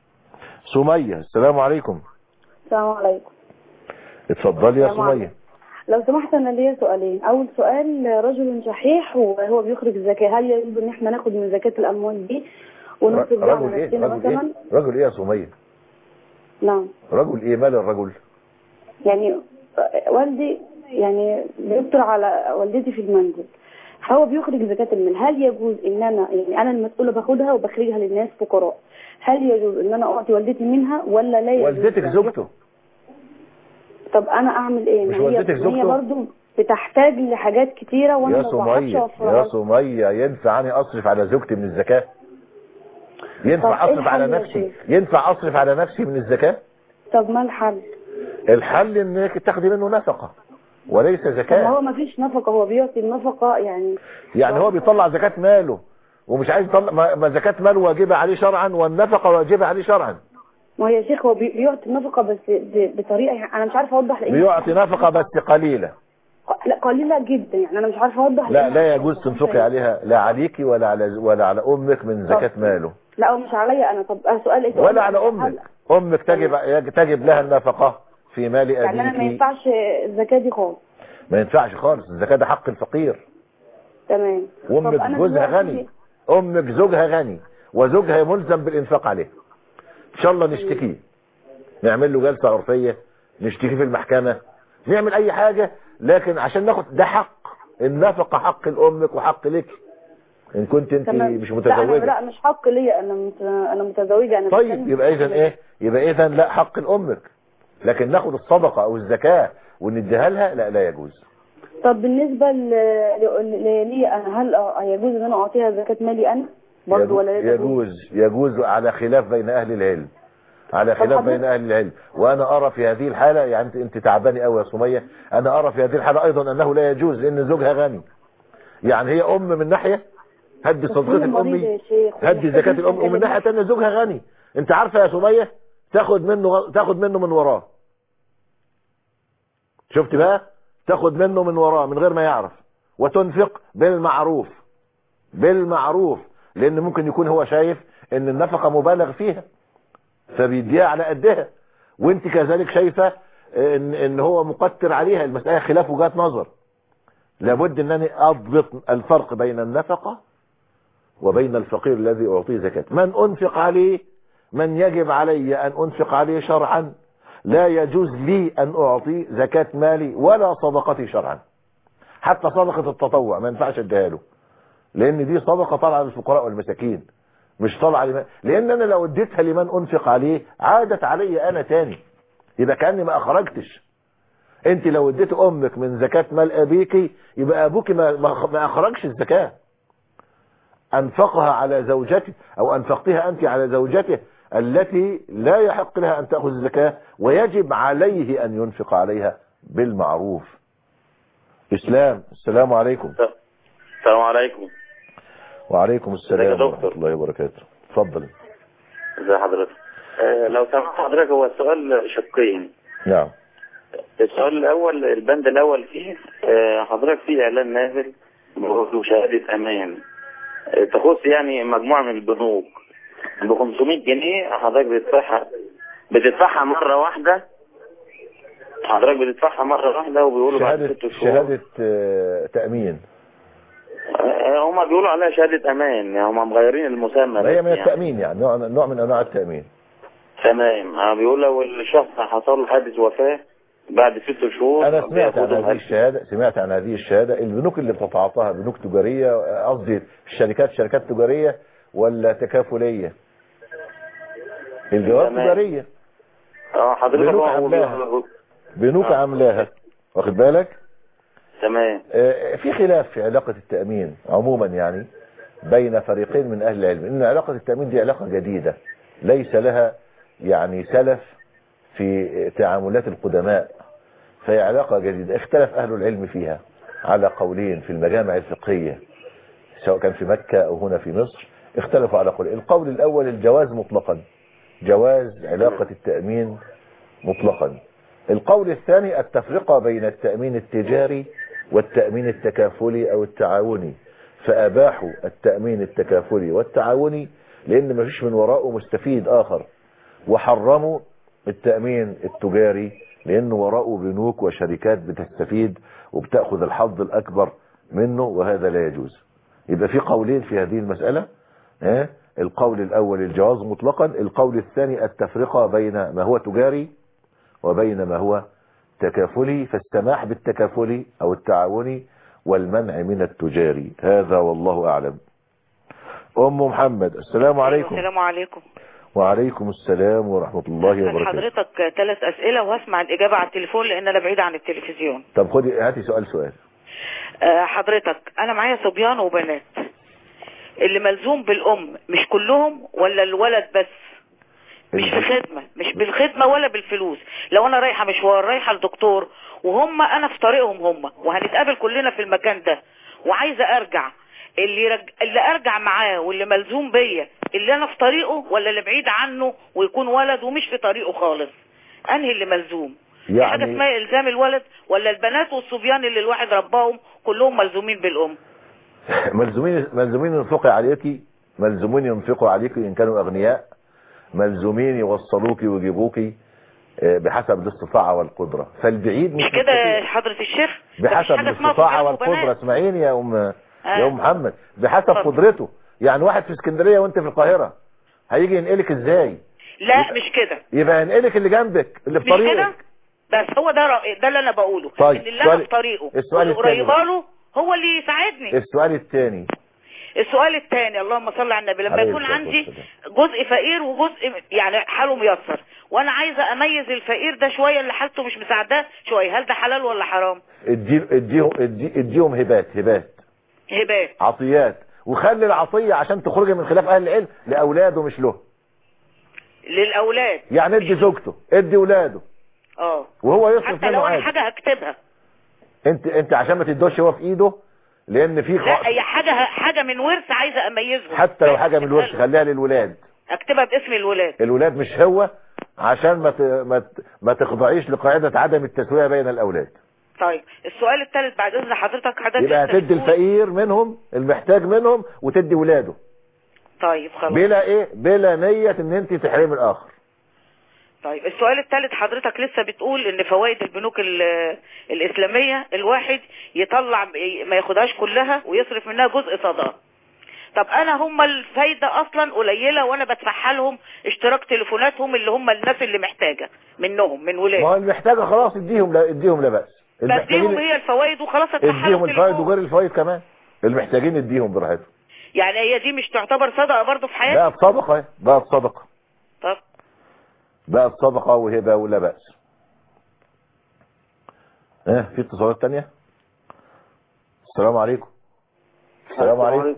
سمية السلام عليكم السلام عليكم اتفضلي يا السلام سمية لو سمحت انا ليا سؤالين اول سؤال رجل شحيح وهو بيخرج الزكاة هل يجب ان احنا ناخد من زكاة الاموال دي ونصرف بيها رجل على ايه نفسنا رجل مثلا ايه رجل ايه يا سمية نعم رجل ايه مال الرجل يعني والدي يعني بيفطر على والدتي في المنزل فهو بيخرج زكاة المال هل يجوز ان انا يعني انا المسؤولة باخدها وبخرجها للناس فقراء هل يجوز ان انا اعطي والدتي منها ولا لا يجوز والدتك يعني؟ زوجته طب انا اعمل ايه مش ما هي والدتك ما هي زوجته؟ برضو بتحتاج لحاجات كتيره وانا يا ما بعرفش سمية اوفرها يا لها. سمية ينفع أنا أصرف على زوجتي من الزكاة طب ينفع إيه أصرف على الحل يا نفسي شيخ؟ ينفع أصرف على نفسي من الزكاة طب ما الحل الحل إنك تاخدي منه نفقة وليس طب ما زكاة هو ما فيش نفقه هو بيعطي النفقه يعني يعني هو بيطلع زكاة ماله ومش عايز يطلع ما ما زكاة ماله واجبة عليه شرعا والنفقة واجبة عليه شرعا ما هو يا شيخ هو بي- بيعطي النفقه بس ب- بطريقه يعني انا مش عارفه اوضح لان بيعطي نفقة بس قليلة لا قليله جدا يعني انا مش عارفه اوضح لا لأن- لا يجوز تنفقي عليها لا عليكي ولا على ولا على أمك من زكاة ماله لا هو مش عليا انا طب أنا سؤال ايه ولا على أمك أمك تجب تجب لها النفقة في مال يعني انا ما أبيك ينفعش الزكاه دي خالص ما ينفعش خالص الزكاة ده حق الفقير تمام طب وامك أنا جوزها دلوقتي- غني امك زوجها غني وزوجها ملزم بالانفاق عليه ان شاء الله نشتكيه نعمل له جلسة عرفية نشتكيه في المحكمة نعمل اي حاجة لكن عشان ناخد ده حق النفقة حق لامك وحق لك ان كنت انت تمام. مش لا انا متزوجة لا مش حق ليا انا مت... انا متزوجه انا طيب بتكلم- يبقى اذا ايه يبقى اذا لا حق لامك لكن ناخد الصدقة او الزكاة ونديها لها لا لا يجوز طب بالنسبه ل... ل... لي انا هل أ- يجوز ان انا اعطيها زكاه مالي انا برضه ولا لا يجوز يجوز على خلاف بين اهل العلم على خلاف حضرتك- بين اهل العلم وانا ارى في هذه الحالة يعني انت انت تعباني قوي يا سمية انا ارى في هذه الحالة ايضا انه لا يجوز لان زوجها غني يعني هي ام من ناحية هدي صدقة هي مريضة الامي يا شيخ هدي زكاة الام ومن ناحية تانية زوجها غني انت عارفة يا سمية تاخد منه تاخد منه من وراه شفت بقى تاخد منه من وراه من غير ما يعرف وتنفق بالمعروف بالمعروف لان ممكن يكون هو شايف ان النفقة مبالغ فيها فبيديها على قدها وانت كذلك شايفة ان, ان هو مقتر عليها المسألة خلاف وجهات نظر لابد انني اضبط الفرق بين النفقة وبين الفقير الذي اعطيه زكاة من انفق عليه من يجب علي ان انفق عليه شرعا لا يجوز لي ان اعطي زكاة مالي ولا صدقتي شرعا حتى صدقة التطوع ما ينفعش اديها له لان دي صدقة طالعة للفقراء والمساكين مش طالعة لمن لان انا لو اديتها لمن انفق عليه عادت علي انا تاني يبقى كأني ما اخرجتش انت لو اديت امك من زكاة مال ابيك يبقى ابوك ما, ما ما اخرجش الزكاة انفقها على زوجته او انفقتها انت على زوجته التي لا يحق لها ان تأخذ الزكاة ويجب عليه ان ينفق عليها بالمعروف اسلام السلام عليكم السلام عليكم وعليكم السلام ازيك يا ورحمة الله وبركاته اتفضل ازي حضرتك آه لو سمحت حضرتك هو السؤال شقين نعم السؤال الاول البند الاول فيه آه حضرتك في اعلان نازل بيقول شهاده امان آه تخص يعني مجموعه من البنوك ب 500 جنيه حضرتك بتدفعها بتدفعها مره واحده حضرتك بتدفعها مره واحده وبيقولوا بعد شهادة ست شهور شهادة آه، تأمين آه، هما بيقولوا عليها شهاده امان يعني هما مغيرين المسمى هي بس من يعني. التأمين يعني نوع نوع من انواع التأمين تمام آه، بيقول لو الشخص حصل له حادث وفاة بعد ست شهور انا سمعت عن بياخدوا هذه الشهادة سمعت عن هذه الشهادة البنوك اللي بتتعاطاها بنوك تجارية آه، قصدي الشركات شركات تجارية ولا تكافلية الجواب تمام. تجارية اه حضرتك بنوك هو- عاملاها بنوك عاملاها واخد بالك تمام آه، في خلاف في علاقة التأمين عموما يعني بين فريقين من أهل العلم إن علاقة التأمين دي علاقة جديدة ليس لها يعني سلف في تعاملات القدماء فهي علاقة جديدة اختلف أهل العلم فيها على قولين في المجامع الفقهية سواء كان في مكة أو هنا في مصر اختلفوا على قولين القول الأول الجواز مطلقا جواز علاقة التأمين مطلقا القول الثاني التفرقة بين التأمين التجاري والتأمين التكافلي أو التعاوني فأباحوا التأمين التكافلي والتعاوني لأن ما فيش من وراءه مستفيد آخر وحرموا التأمين التجاري لأنه وراءه بنوك وشركات بتستفيد وبتأخذ الحظ الأكبر منه وهذا لا يجوز يبقى في قولين في هذه المسألة ها؟ القول الأول الجواز مطلقا القول الثاني التفرقة بين ما هو تجاري وبين ما هو تكافلي فالسماح بالتكافلي أو التعاوني والمنع من التجاري هذا والله أعلم أم محمد السلام عليكم السلام عليكم وعليكم السلام ورحمة الله وبركاته حضرتك ثلاث أسئلة وهسمع الإجابة على التليفون لأن أنا بعيدة عن التلفزيون طب خدي هاتي سؤال سؤال آه، حضرتك أنا معايا صبيان وبنات اللي ملزوم بالأم مش كلهم ولا الولد بس مش في خدمة مش بالخدمة ولا بالفلوس لو أنا رايحة مشوار رايحة لدكتور وهم أنا في طريقهم هم وهنتقابل كلنا في المكان ده وعايزة أرجع اللي رج... اللي ارجع معاه واللي ملزوم بيا اللي انا في طريقه ولا اللي بعيد عنه ويكون ولد ومش في طريقه خالص انهي اللي ملزوم في حاجه يعني اسمها الزام الولد ولا البنات والصبيان اللي الواحد رباهم كلهم ملزومين بالام ملزومين ملزومين ينفقوا عليكي ملزومين ينفقوا عليكي ان كانوا اغنياء ملزومين يوصلوكي ويجيبوكي آه، بحسب الاستطاعة والقدرة فالبعيد مش كده يا حضرة الشيخ ده مش بحسب حاجة اسمها الاستطاعة صبيان والقدرة وبنات. اسمعيني يا ام يا آه. ام محمد بحسب قدرته يعني واحد في اسكندرية وانت في القاهرة هيجي ينقلك ازاي لا مش كده يبقى ينقلك اللي جنبك اللي في مش كده طريقك بس هو ده رأي ده اللي انا بقوله طيب، ان اللي انا السؤال- في طريقه السؤال واللي التاني قريبه بقى. له هو اللي يساعدني السؤال الثاني السؤال الثاني اللهم صل على النبي لما عليه يكون الصلاة عندي جزء فقير وجزء يعني حاله ميسر وانا عايزه اميز الفقير ده شويه اللي حالته مش مساعداه شويه هل ده حلال ولا حرام ادي- اديهم ادي- اديهم هبات هبات هبات عطيات وخلي العطية عشان تخرجي من خلاف اهل العلم لاولاده مش له للاولاد يعني ادي زوجته ادي ولاده اه وهو يصرف حتى منه لو انا عادي حاجه هكتبها انت انت عشان ما تدوش هو في ايده لان في خ... لا هي حاجه حاجه من ورث عايزه اميزهم حتى لو حاجة من الورث خليها للولاد اكتبها باسم الولاد الولاد مش هو عشان ما ت... ما, ت... ما تخضعيش لقاعدة عدم التسوية بين الاولاد طيب السؤال الثالث بعد اذن حضرتك حضرتك يبقى أنت هتدي بتقول- الفقير منهم المحتاج منهم وتدي ولاده طيب خلاص بلا ايه بلا نية ان انت تحرمي الاخر طيب السؤال الثالث حضرتك لسه بتقول ان فوائد البنوك ال- الاسلاميه الواحد يطلع ما ياخدهاش كلها ويصرف منها جزء صدقه طب انا هم الفايده اصلا قليله وانا بدفعها لهم اشتراك تليفوناتهم اللي هم الناس اللي محتاجه منهم من ما هو ولاد المحتاجة خلاص اديهم لا اديهم لا بأس بديهم المحتاجين هي الفوائد وخلاص ادفعها اديهم لهم الفوائد تليفون. وغير الفوائد كمان المحتاجين اديهم براحتهم يعني هي دي مش تعتبر صدقه برضه في حياتي بقت صدقة بقت صدقة طب بقت صدقة وهبة ولا بأس اه في اتصالات تانية السلام عليكم السلام عليكم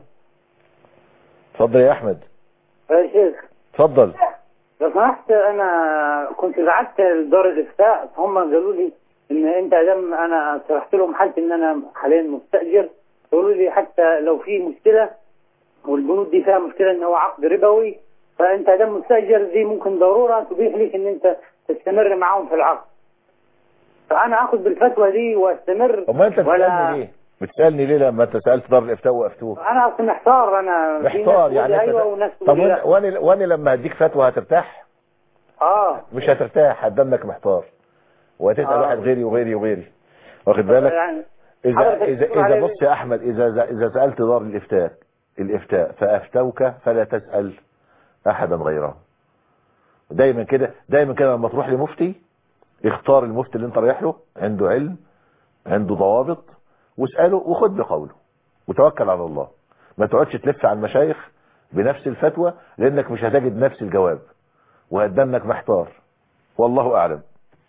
اتفضل يا احمد يا شيخ اتفضل لو سمحت انا كنت بعت لدار الافتاء فهم قالوا لي ان انت دام انا شرحت لهم حالتي ان انا حاليا مستاجر قالوا لي حتى لو في مشكله والبنود دي فيها مشكله ان هو عقد ربوي فانت دام مستاجر دي ممكن ضروره تبيح لك ان انت تستمر معاهم في العقد فانا اخد بالفتوى دي واستمر امال انت ولا بتسالني ليه بتسالني ليه لما انت سالت دار الافتاء وقفتوه انا اصلا محتار انا في ناس محتار تقول يعني لي انت ايوه وناس طب تقول لي وانا لا. وانا وانا لما هديك فتوى هترتاح اه مش هترتاح هتدنك محتار وهتسال آه. واحد غيري وغيري وغيري واخد بالك يعني اذا حضرتك اذا بتقول اذا عليه بص يا احمد اذا اذا سالت دار الافتاء الافتاء فافتوك فلا تسال احدا غيره دايما كده دايما كده لما تروح لمفتي اختار المفتي اللي انت رايح له عنده علم عنده ضوابط واساله وخد بقوله وتوكل على الله ما تقعدش تلف على المشايخ بنفس الفتوى لانك مش هتجد نفس الجواب وهتدنك محتار والله اعلم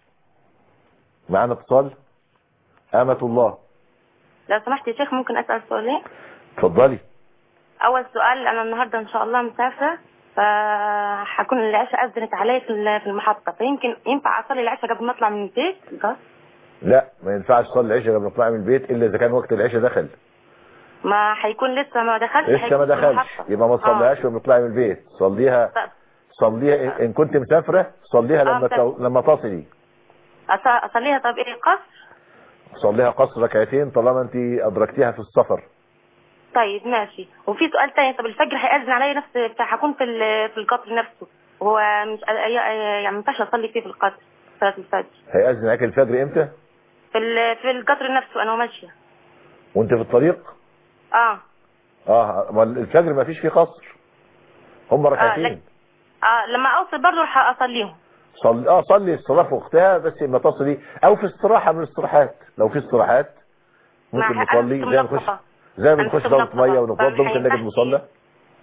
معانا اتصال امة الله لو سمحت يا شيخ ممكن اسال سؤالين اتفضلي اول سؤال انا النهارده ان شاء الله مسافره فهكون العشاء اذنت علي في ال- في المحطه فيمكن ينفع اصلي العشاء قبل ما اطلع من البيت بس لا ما ينفعش تصلي العشاء قبل ما تطلعي من البيت الا اذا كان وقت العشاء دخل ما هيكون لسه ما دخلش لسه هيكون ما في دخلش المحطة. يبقى ما تصليهاش قبل ما تطلعي من البيت صليها صليها إن- ان كنت مسافره صليها لما طب. تو- لما تصلي أص- اصليها طب ايه قصر صليها قصر ركعتين طالما انت ادركتيها في السفر طيب ماشي وفي سؤال تاني طب الفجر هيأذن عليا نفس بتاع هكون في ال- في القطر نفسه هو مش يعني ما ينفعش اصلي فيه في القطر صلاه الفجر هيأذن عليك الفجر امتى في ال- في القطر نفسه انا ماشيه وانت في الطريق اه اه ما الفجر ما فيش فيه قصر هم ركعتين لك- اه لما اوصل برضه هصليهم صل... اه صلي الصلاة في وقتها بس ما تصلي او في استراحة من الاستراحات لو في استراحات ممكن مع- نصلي أنا زي ما كنت نخش منظفة. زي ما أنا نخش كنت دورة منظفة. مية ونتوضى ممكن نجد فهينفعش. مصلى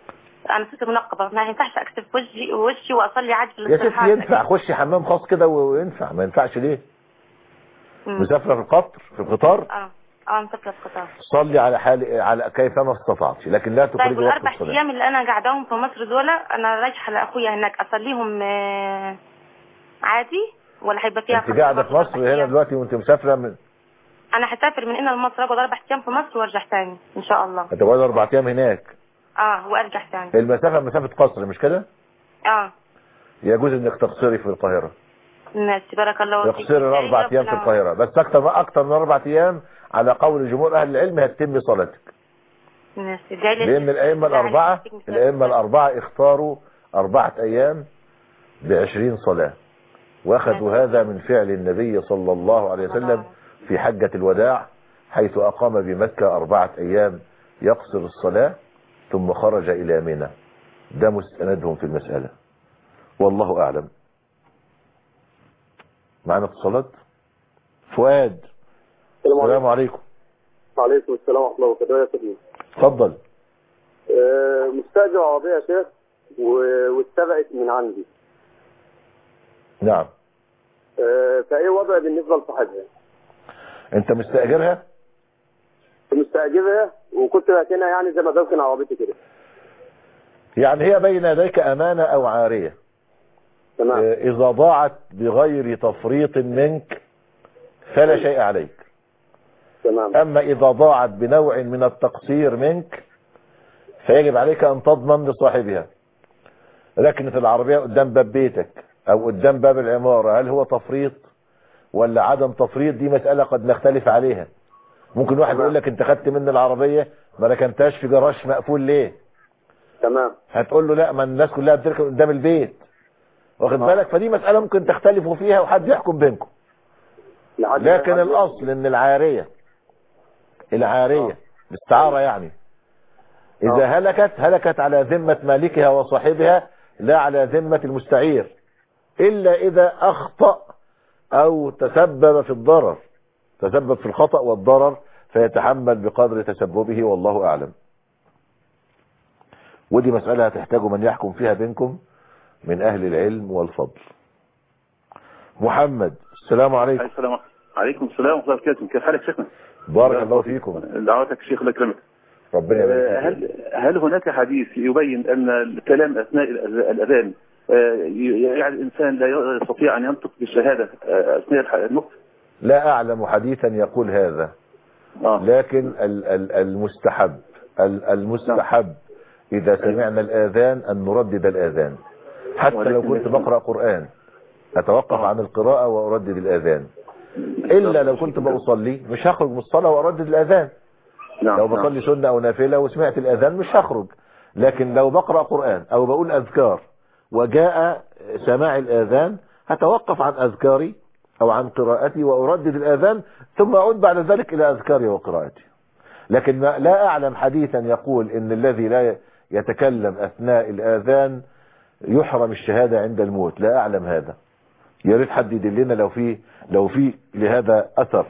انا ست منقبه ما ينفعش اكتب وجهي وشي واصلي عادي في يا ستي الاستراحات ينفع خشي حمام خاص كده وينفع ما ينفعش ليه مم. مسافرة في القطر في القطار اه اه مسافره في قطار صلي على حال على كيفما استطعت لكن لا طيب تخرجي وقت والاربع الصلاة ايام اللي انا قاعداهم في مصر دول انا رايحه لاخويا هناك اصليهم آه، عادي ولا هيبقى فيها انت قاعدة في مصر هنا دلوقتي وانت مسافرة من انا هسافر من هنا لمصر اقعد اربع ايام في مصر وارجع تاني ان شاء الله هتقعد اربع ايام هناك اه وارجع تاني المسافة مسافة قصر مش كده اه يجوز انك تقصري في القاهرة ماشي بارك الله فيك تقصري اربع ايام في القاهرة بس اكتر اكتر من اربع ايام على قول جمهور اهل العلم هتتم صلاتك ماشي جاي لي لان الائمة الاربعة الائمة الاربعة اختاروا اربعة ايام بعشرين صلاة واخذوا هذا من فعل النبي صلى الله عليه وسلم في حجة الوداع حيث اقام بمكة اربعة ايام يقصر الصلاة ثم خرج الى منى ده مستندهم في المسألة والله اعلم معنا اتصالات فؤاد السلام عليكم وعليكم السلام ورحمة الله وبركاته يا سيدي اتفضل آه، مستأجر عربية يا شيخ و- واتسرقت من عندي نعم آه، فايه وضع بالنسبة لصاحبها؟ انت مستأجرها مستأجرها وكنت راكنها يعني زي ما بركن عربيتي كده يعني هي بين يديك امانة او عارية تمام آه، اذا ضاعت بغير تفريط منك فلا شيء عليك تمام اما اذا ضاعت بنوع من التقصير منك فيجب عليك ان تضمن لصاحبها ركنة العربية قدام باب بيتك او قدام باب العمارة هل هو تفريط ولا عدم تفريط دي مسألة قد نختلف عليها ممكن واحد يقول لك انت خدت مني العربية ما ركنتهاش في جراج مقفول ليه تمام هتقول له لا ما الناس كلها بتركن قدام البيت واخد بالك فدي مسألة ممكن تختلفوا فيها وحد يحكم بينكم لكن الاصل ان العارية العارية الاستعارة يعني اذا هلكت هلكت على ذمة مالكها وصاحبها لا على ذمة المستعير الا اذا اخطأ او تسبب في الضرر تسبب في الخطأ والضرر فيتحمل بقدر تسببه والله اعلم ودي مسألة هتحتاجوا من يحكم فيها بينكم من اهل العلم والفضل محمد السلام عليكم السلام عليكم السلام ورحمه الله وبركاته كيف حالك شيخنا بارك الله فيكم دعوتك الشيخ الله يكرمك ربنا يبارك آه، فيك. هل هل هناك حديث يبين ان الكلام اثناء الأذ- الاذان آه، يعني الانسان لا يستطيع ان ينطق بالشهاده آه، اثناء الح- النطق لا اعلم حديثا يقول هذا لكن ال- ال- المستحب ال- المستحب اذا سمعنا الاذان ان نردد الاذان حتى لو كنت بقرأ قرآن اتوقف عن القراءة واردد الاذان الا لو كنت بصلي مش هخرج من الصلاة واردد الاذان لو بصلي سنة او نافلة وسمعت الاذان مش هخرج لكن لو بقرأ قرآن او بقول اذكار وجاء سماع الاذان هتوقف عن اذكاري او عن قراءتي واردد الاذان ثم اعود بعد ذلك الى اذكاري وقراءتي لكن ما- لا اعلم حديثا يقول ان الذي لا يتكلم اثناء الاذان يحرم الشهادة عند الموت لا اعلم هذا يا ريت حد يدلنا لو في لو في لهذا اثر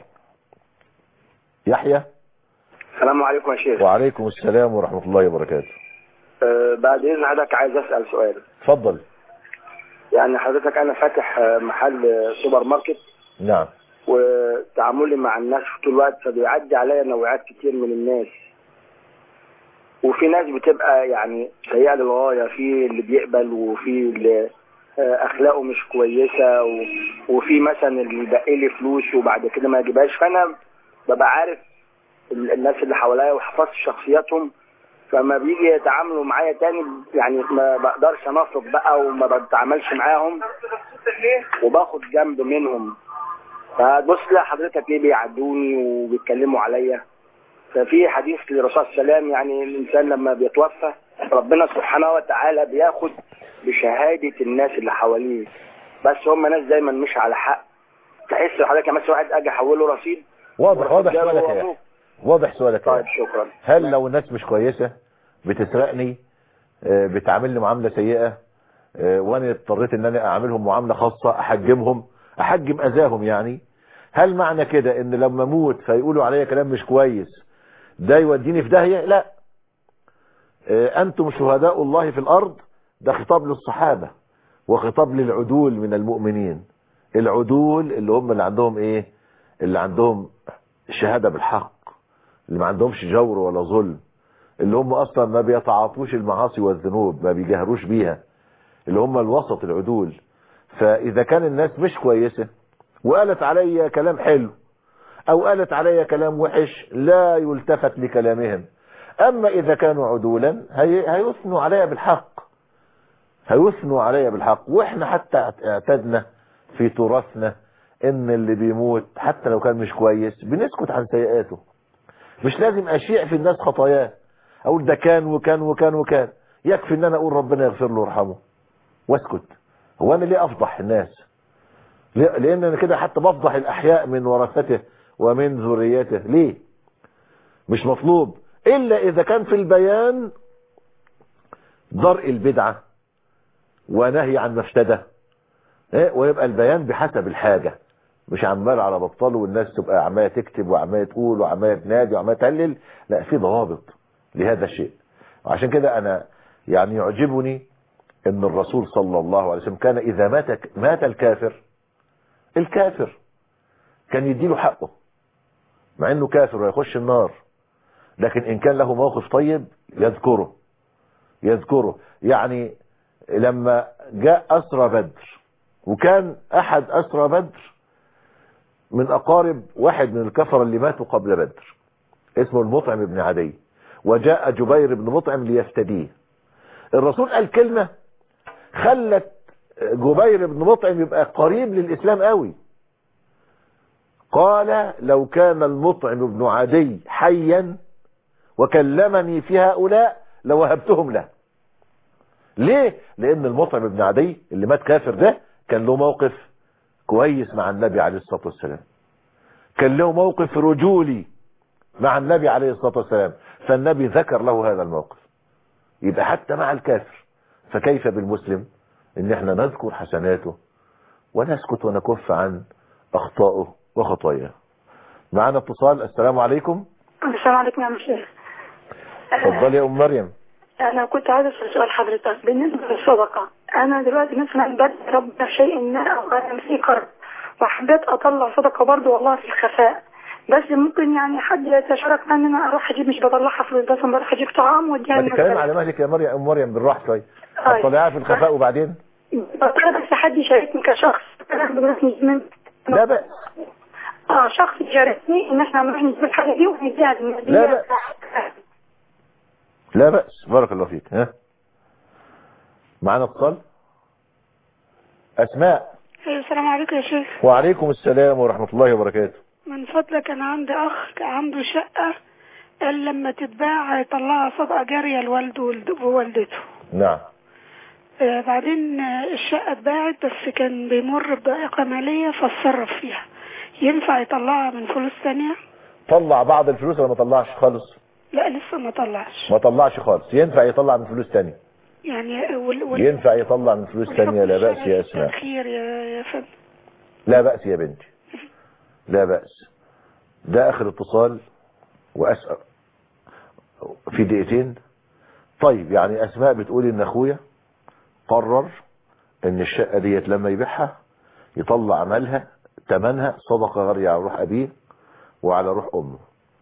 يحيى السلام عليكم يا شيخ وعليكم السلام ورحمة الله وبركاته أه بعد اذن حضرتك عايز اسال سؤال اتفضل يعني حضرتك انا فاتح آه، محل آه، سوبر ماركت نعم وتعاملي مع الناس طول الوقت فبيعدي عليا نوعات كتير من الناس وفي ناس بتبقى يعني سيئة للغاية في اللي بيقبل وفي اللي آه، اخلاقه مش كويسة و... وفي مثلا اللي يبقى لي فلوس وبعد كده ما يجيبهاش فانا ببقى عارف ال- الناس اللي حواليا وحفظت شخصياتهم فما بيجي يتعاملوا معايا تاني يعني ما بقدرش انافق بقى وما بتعاملش معاهم وباخد جنب منهم فبص لا حضرتك ليه بيعدوني وبيتكلموا عليا ففي حديث للرسول صلى الله عليه وسلم يعني الانسان لما بيتوفى ربنا سبحانه وتعالى بياخد بشهادة الناس اللي حواليه بس هم ناس دايما مش على حق تحس حضرتك مثلا واحد اجي احوله رصيد واضح واضح جاله سؤالك يا وأبوه. يحيى واضح سؤالك يا طيب يحيى. شكرا هل لو الناس مش كويسة بتسرقني آه، بتعاملني معاملة سيئة آه، وانا اضطريت ان انا اعملهم معاملة خاصة احجمهم احجم اذاهم يعني هل معنى كده ان لما اموت فيقولوا عليا كلام مش كويس ده يوديني في داهية لا آه، أنتم شهداء الله في الأرض ده خطاب للصحابة وخطاب للعدول من المؤمنين العدول اللي هم اللي عندهم ايه اللي عندهم شهادة بالحق اللي ما عندهمش جور ولا ظلم اللي هم اصلا ما بيتعاطوش المعاصي والذنوب ما بيجهروش بيها اللي هم الوسط العدول فاذا كان الناس مش كويسة وقالت عليا كلام حلو او قالت عليا كلام وحش لا يلتفت لكلامهم اما اذا كانوا عدولا هي هيثنوا عليا بالحق هيثنوا عليا بالحق واحنا حتى اعتدنا في تراثنا ان اللي بيموت حتى لو كان مش كويس بنسكت عن سيئاته مش لازم اشيع في الناس خطاياه اقول ده كان وكان وكان وكان يكفي ان انا اقول ربنا يغفر له ويرحمه واسكت هو انا ليه افضح الناس ليه- لان انا كده حتى بفضح الاحياء من ورثته ومن ذريته ليه مش مطلوب الا اذا كان في البيان درء البدعة ونهي عن مفسده إيه؟ ويبقى البيان بحسب الحاجة مش عمال على بطال والناس تبقى عمالة تكتب وعمالة تقول وعمالة تنادي وعمالة تهلل لا في ضوابط لهذا الشيء وعشان كده انا يعني يعجبني ان الرسول صلى الله عليه وسلم كان اذا مات مات الكافر الكافر كان يديله حقه مع انه كافر ويخش النار لكن ان كان له موقف طيب يذكره يذكره يعني لما جاء اسرى بدر وكان احد اسرى بدر من اقارب واحد من الكفر اللي ماتوا قبل بدر اسمه المطعم بن عدي وجاء جبير بن مطعم ليفتديه الرسول قال كلمة خلت جبير بن مطعم يبقى قريب للإسلام قوي قال لو كان المطعم بن عدي حيا وكلمني في هؤلاء لوهبتهم له ليه لان المطعم بن عدي اللي مات كافر ده كان له موقف كويس مع النبي عليه الصلاة والسلام كان له موقف رجولي مع النبي عليه الصلاة والسلام فالنبي ذكر له هذا الموقف يبقى حتى مع الكافر فكيف بالمسلم ان احنا نذكر حسناته ونسكت ونكف عن اخطائه وخطاياه معنا اتصال السلام عليكم السلام عليكم يا شيخ اتفضلي يا ام مريم انا كنت عايزه اسال سؤال حضرتك بالنسبه للصدقه انا دلوقتي مثلا بدي ربنا شيء ما او انا في قرض وحبيت اطلع صدقه برضو والله في الخفاء بس ممكن يعني حد يتشارك معايا ان انا اروح اجيب مش بطلعها فلوس بس بروح اجيب طعام واديها ما تتكلم للناس. على مهلك يا مريم ام مريم بالراحه شويه طيب. هتطلعها في الخفاء وبعدين بطلع بس حد يشاركني كشخص انا بروح من لا بأس اه شخص يشاركني ان احنا نروح نجيب الحاجه دي ونديها للناس دي. لا بأس. لا بأس بارك الله فيك ها معنا اتصال اسماء أيوة السلام عليكم يا شيخ وعليكم السلام ورحمة الله وبركاته من فضلك أنا عندي أخ عنده شقة قال لما تتباع يطلعها صدقة جارية لوالده وولد- ووالدته نعم آه، بعدين آه، الشقة اتباعت بس كان بيمر بضائقة مالية فاتصرف فيها ينفع يطلعها من فلوس تانية؟ طلع بعض الفلوس ولا ما طلعش خالص لا لسه ما طلعش ما طلعش خالص ينفع يطلع من فلوس تانية يعني وال... وال... ينفع يطلع من فلوس تانية لا بأس يا اسماء خير يا يا فندم لا بأس يا بنتي لا بأس ده اخر اتصال واسأل في دقيقتين طيب يعني اسماء بتقول ان اخويا قرر ان الشقة ديت لما يبيعها يطلع مالها تمنها صدقة غير على روح ابيه وعلى روح امه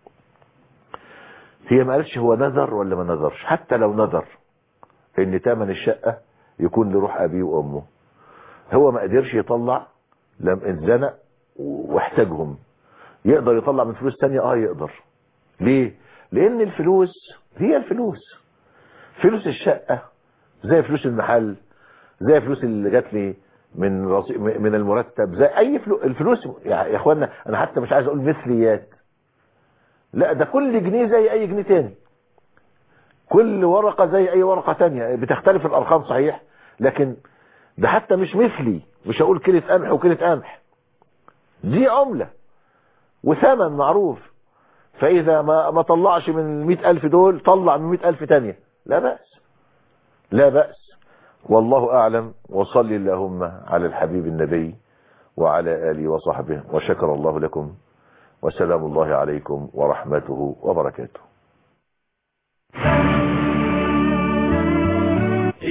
هي ما قالش هو نذر ولا ما نذرش حتى لو نذر ان تمن الشقة يكون لروح ابيه وامه هو ما قدرش يطلع لم اتزنق واحتاجهم يقدر يطلع من فلوس تانية اه يقدر ليه لان الفلوس هي الفلوس فلوس الشقة زي فلوس المحل زي فلوس اللي جات لي من رصي... من المرتب زي اي فلوس الفلوس يا يا اخوانا انا حتى مش عايز اقول مثليات لا ده كل جنيه زي اي جنيه تاني كل ورقة زي اي ورقة تانية بتختلف الارقام صحيح لكن ده حتى مش مثلي مش هقول كيلة قمح وكيلة قمح دي عملة وثمن معروف فاذا ما ما طلعش من المئة الف دول طلع من مئة الف تانية لا بأس لا بأس والله اعلم وصل اللهم على الحبيب النبي وعلى آله وصحبه وشكر الله لكم وسلام الله عليكم ورحمته وبركاته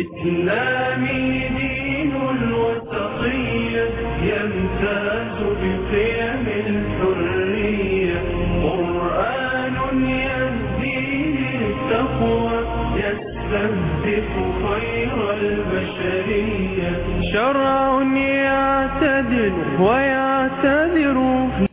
إسلامي دين الوسطية يمتاز بقيم الحرية قرآن يهدي للتقوى يستهدف خير البشرية شرع يعتدل ويعتدل